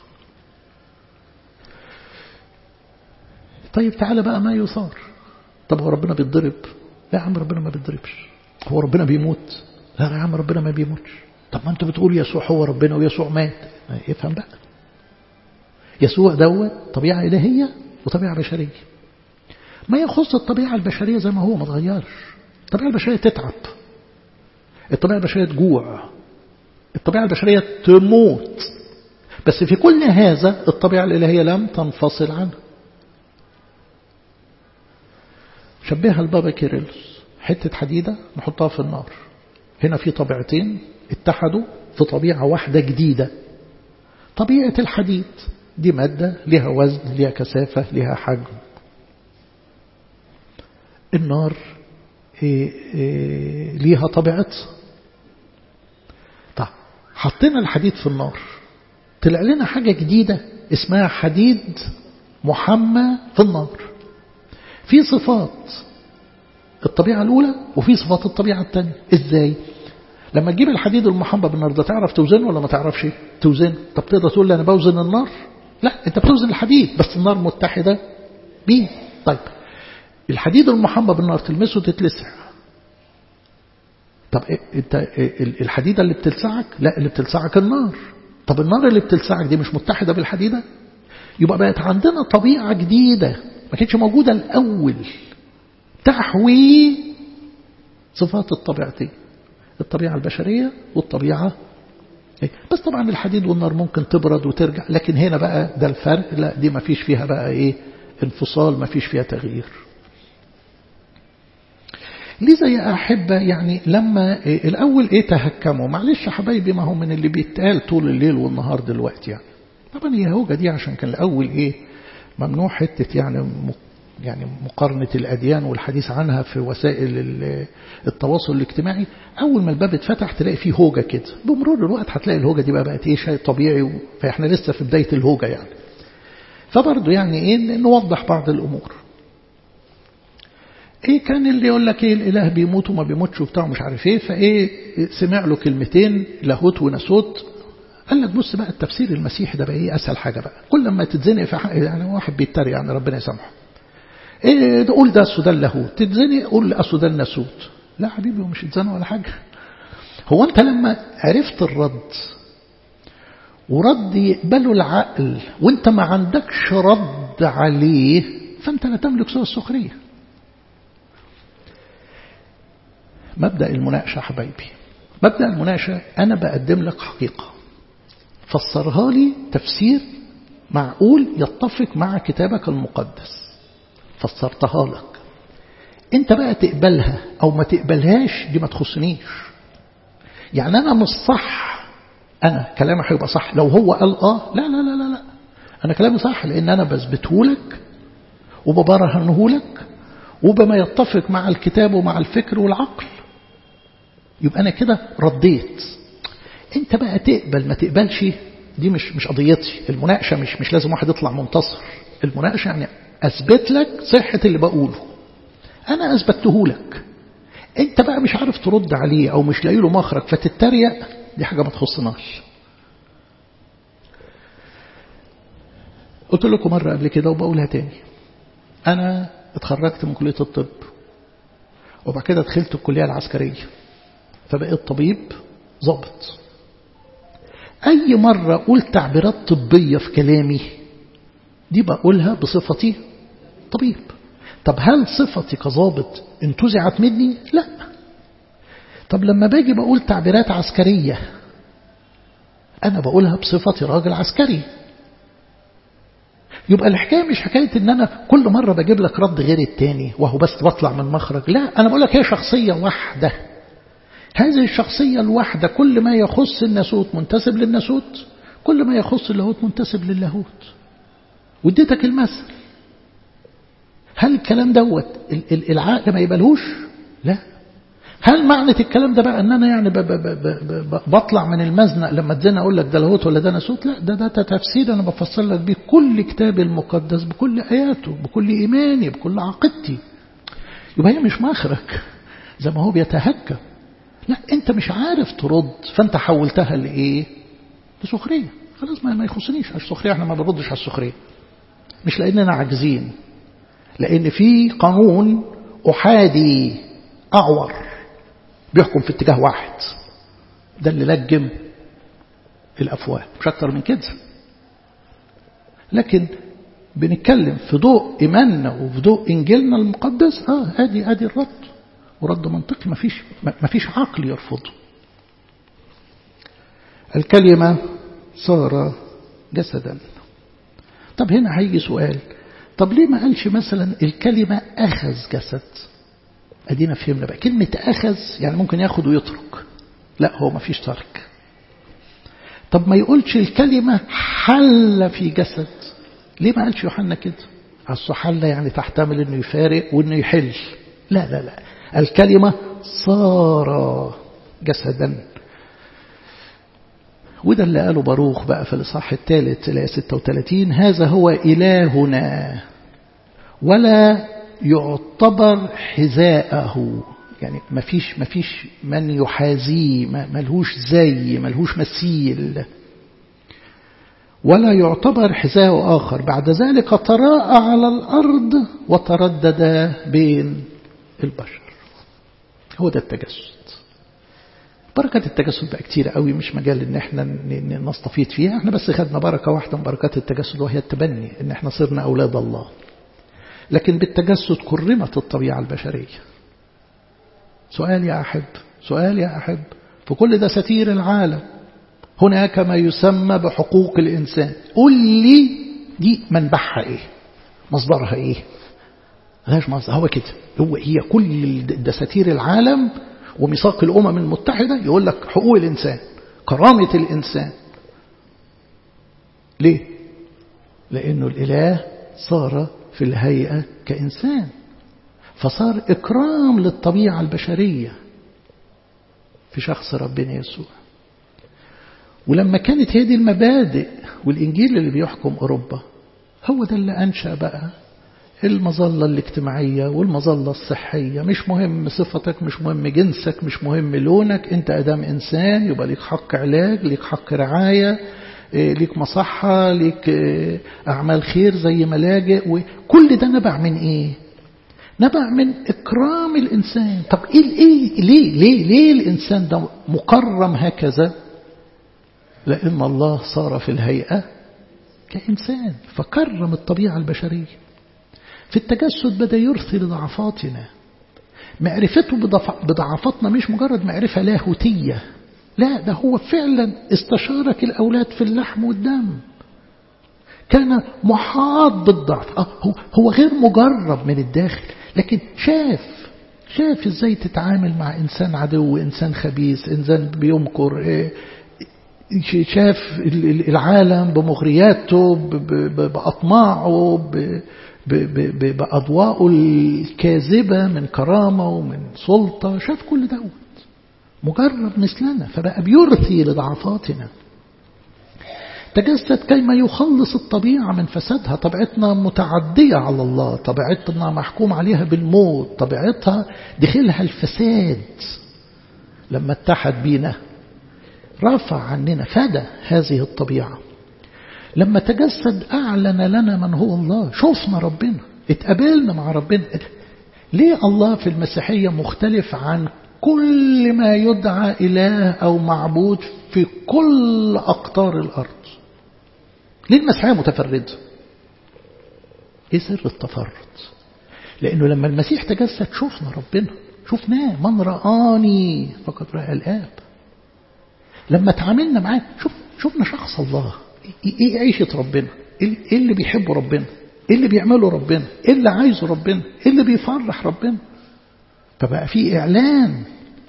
طيب تعالى بقى ما يثار طب هو ربنا بيتضرب لا يا عم ربنا ما بيتضربش هو ربنا بيموت لا يا عم ربنا ما بيموتش طب ما انت بتقول يسوع هو ربنا ويسوع مات افهم بقى يسوع دوت طبيعة إلهية وطبيعة بشرية ما يخص الطبيعة البشرية زي ما هو ما تغيرش الطبيعة البشرية تتعب الطبيعة البشرية تجوع الطبيعة البشرية تموت بس في كل هذا الطبيعة الإلهية لم تنفصل عنه شبهها البابا كيرلس حتة حديدة نحطها في النار هنا في طبيعتين اتحدوا في طبيعة واحدة جديدة طبيعة الحديد دي مادة لها وزن لها كثافة لها حجم النار إيه إيه ليها طبيعتها طيب حطينا الحديد في النار طلع لنا حاجة جديدة اسمها حديد محمى في النار في صفات الطبيعة الأولى وفي صفات الطبيعة الثانية إزاي لما تجيب الحديد المحمى بالنار ده تعرف توزنه ولا ما تعرفش توزنه طب تقدر تقول لي أنا بوزن النار لا أنت بتوزن الحديد بس النار متحدة بيه طيب الحديد المحمى بالنار تلمسه تتلسع طب انت الحديدة اللي بتلسعك لا اللي بتلسعك النار طب النار اللي بتلسعك دي مش متحدة بالحديدة يبقى بقت عندنا طبيعة جديدة ما كانتش موجودة الأول تحوي صفات الطبيعتين الطبيعة البشرية والطبيعة بس طبعا الحديد والنار ممكن تبرد وترجع لكن هنا بقى ده الفرق لا دي ما فيش فيها بقى ايه انفصال ما فيش فيها تغيير لذا يا أحبة يعني لما إيه الأول إيه تهكموا معلش يا حبايبي ما هو من اللي بيتقال طول الليل والنهار دلوقتي يعني طبعا هي هوجة دي عشان كان الأول إيه ممنوع حتة يعني يعني مقارنة الأديان والحديث عنها في وسائل التواصل الاجتماعي أول ما الباب اتفتح تلاقي فيه هوجة كده بمرور الوقت هتلاقي الهوجة دي بقى بقت إيه شيء طبيعي فإحنا لسه في بداية الهوجة يعني فبرضه يعني إيه نوضح بعض الأمور ايه كان اللي يقول لك ايه الاله بيموت وما بيموتش وبتاع مش عارف ايه فايه سمع له كلمتين لاهوت وناسوت قال لك بص بقى التفسير المسيحي ده بقى ايه اسهل حاجه بقى كل ما تتزنق في حق يعني واحد بيتريق يعني ربنا يسامحه ايه ده قول ده اصل ده اللاهوت تتزنق قول اصل ده الناسوت لا حبيبي هو مش اتزنق ولا حاجه هو انت لما عرفت الرد ورد يقبله العقل وانت ما عندكش رد عليه فانت لا تملك سوى السخريه مبدأ المناقشة حبايبي مبدأ المناقشة أنا بقدم لك حقيقة فسرها لي تفسير معقول يتفق مع كتابك المقدس فسرتها لك انت بقى تقبلها او ما تقبلهاش دي ما تخصنيش يعني انا مش صح انا كلامي هيبقى صح لو هو قال اه لا لا لا لا لا انا كلامي صح لان انا بثبته لك وببرهنه لك وبما يتفق مع الكتاب ومع الفكر والعقل يبقى أنا كده رديت أنت بقى تقبل ما تقبلش دي مش مش قضيتي المناقشة مش مش لازم واحد يطلع منتصر المناقشة يعني أثبت لك صحة اللي بقوله أنا أثبته لك أنت بقى مش عارف ترد عليه أو مش لاقي له مخرج فتتريق دي حاجة ما تخصناش قلت لكم مرة قبل كده وبقولها تاني أنا اتخرجت من كلية الطب وبعد كده دخلت الكلية العسكرية فبقيت طبيب ضابط أي مرة أقول تعبيرات طبية في كلامي دي بقولها بصفتي طبيب طب هل صفتي كظابط انتزعت مني؟ لا طب لما باجي بقول تعبيرات عسكرية أنا بقولها بصفتي راجل عسكري يبقى الحكاية مش حكاية ان انا كل مرة بجيب لك رد غير التاني وهو بس بطلع من مخرج لا انا بقول لك هي شخصية واحدة هذه الشخصية الواحدة كل ما يخص الناسوت منتسب للناسوت كل ما يخص اللاهوت منتسب للاهوت واديتك المثل هل الكلام دوت العقل ما يبلهوش لا هل معنى الكلام ده بقى ان انا يعني ب ب ب ب بطلع من المزنق لما اتزنق اقول لك ده لاهوت ولا ده ناسوت لا ده ده تفسير انا بفسر لك بيه كل كتابي المقدس بكل اياته بكل ايماني بكل عقيدتي يبقى هي مش مخرج زي ما هو بيتهكى لا انت مش عارف ترد فانت حولتها لايه لسخريه خلاص ما, ما يخصنيش على السخريه احنا ما بنردش على السخريه مش لاننا عاجزين لان في قانون احادي اعور بيحكم في اتجاه واحد ده اللي لجم الافواه مش اكتر من كده لكن بنتكلم في ضوء ايماننا وفي ضوء انجيلنا المقدس اه ادي ادي الرد ورد منطقي مفيش مفيش عقل يرفضه الكلمة صار جسدا طب هنا هيجي سؤال طب ليه ما قالش مثلا الكلمة أخذ جسد أدينا فهمنا بقى كلمة أخذ يعني ممكن ياخد ويترك لا هو ما فيش ترك طب ما يقولش الكلمة حل في جسد ليه ما قالش يوحنا كده أصل حل يعني تحتمل انه يفارق وانه يحل لا لا لا الكلمة صار جسدا وده اللي قاله باروخ بقى في الإصحاح الثالث إلى 36 هذا هو إلهنا ولا يعتبر حذاءه يعني ما فيش ما فيش من يحاذيه ملهوش زي ملهوش مثيل ولا يعتبر حذاء آخر بعد ذلك تراءى على الأرض وتردد بين البشر هو ده التجسد بركة التجسد بقى كتير قوي مش مجال ان احنا نستفيد فيها احنا بس خدنا بركة واحدة من بركات التجسد وهي التبني ان احنا صرنا أولاد الله لكن بالتجسد كرمت الطبيعة البشرية سؤال يا أحب سؤال يا أحب في كل دساتير العالم هناك ما يسمى بحقوق الإنسان قل لي دي منبعها إيه مصدرها إيه غاش مصدر هو كده هو هي كل دساتير العالم وميثاق الأمم المتحدة يقول لك حقوق الإنسان كرامة الإنسان ليه لأنه الإله صار في الهيئة كإنسان فصار إكرام للطبيعة البشرية في شخص ربنا يسوع ولما كانت هذه المبادئ والإنجيل اللي بيحكم أوروبا هو ده اللي أنشأ بقى المظلة الاجتماعية والمظلة الصحية مش مهم صفتك مش مهم جنسك مش مهم لونك انت أدام إنسان يبقى ليك حق علاج ليك حق رعاية ليك مصحة ليك أعمال خير زي ملاجئ وكل ده نبع من إيه نبع من إكرام الإنسان طب إيه, إيه ليه ليه ليه الإنسان ده مكرم هكذا لأن الله صار في الهيئة كإنسان فكرم الطبيعة البشرية في التجسد بدأ يرثي لضعفاتنا معرفته بضعفاتنا مش مجرد معرفة لاهوتية لا ده هو فعلا استشارك الأولاد في اللحم والدم كان محاط بالضعف هو, هو غير مجرب من الداخل لكن شاف شاف ازاي تتعامل مع انسان عدو انسان خبيث انسان بيمكر شاف العالم بمغرياته بأطماعه بأضواءه الكاذبة من كرامة ومن سلطة شاف كل دوت مجرب مثلنا فبقى بيرثي لضعفاتنا تجسد كيما يخلص الطبيعة من فسادها طبيعتنا متعدية على الله طبيعتنا محكوم عليها بالموت طبيعتها دخلها الفساد لما اتحد بينا رفع عننا فدى هذه الطبيعة لما تجسد أعلن لنا من هو الله شوفنا ربنا اتقابلنا مع ربنا ليه الله في المسيحية مختلف عن كل ما يدعى إله أو معبود في كل أقطار الأرض ليه المسيحية متفردة إيه سر التفرد لأنه لما المسيح تجسد شوفنا ربنا شفناه من رآني فقد رأى الآب لما تعاملنا معاه شوف شفنا شخص الله ايه عيشة ربنا ايه اللي بيحبه ربنا ايه اللي بيعمله ربنا ايه اللي عايزه ربنا ايه اللي بيفرح ربنا فبقى في اعلان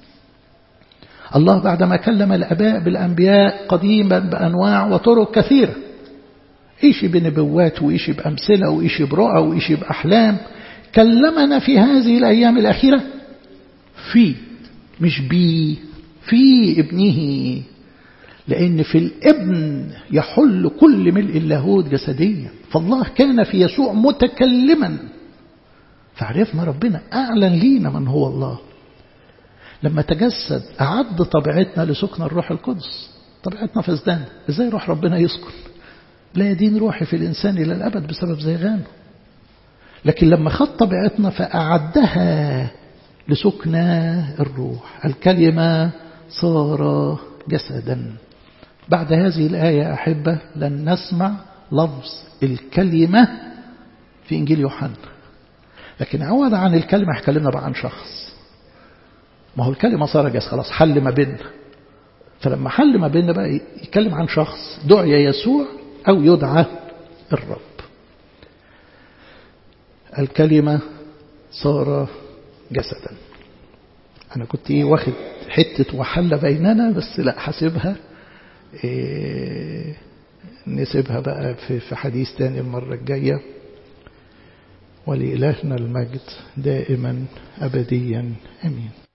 الله بعدما كلم الاباء بالانبياء قديما بانواع وطرق كثيره ايشي بنبوات وايشي بامثله وايشي برؤى وايشي باحلام كلمنا في هذه الايام الاخيره في مش بي في ابنه لأن في الابن يحل كل ملء اللاهوت جسديا فالله كان في يسوع متكلما فعرفنا ربنا أعلن لينا من هو الله لما تجسد أعد طبيعتنا لسكن الروح القدس طبيعتنا فسدان إزاي روح ربنا يسكن لا يدين روحي في الإنسان إلى الأبد بسبب زيغانه لكن لما خد طبيعتنا فأعدها لسكنى الروح الكلمة صار جسدا بعد هذه الآية أحبة لن نسمع لفظ الكلمة في إنجيل يوحنا لكن عوض عن الكلمة هيكلمنا بقى عن شخص ما هو الكلمة صار جسد خلاص حل ما بيننا فلما حل ما بيننا بقى يتكلم عن شخص دعي يسوع أو يدعى الرب الكلمة صار جسدا أنا كنت إيه واخد حتة وحل بيننا بس لا حاسبها إيه نسيبها بقى في, في حديث تاني المرة الجاية ولإلهنا المجد دائما أبديا أمين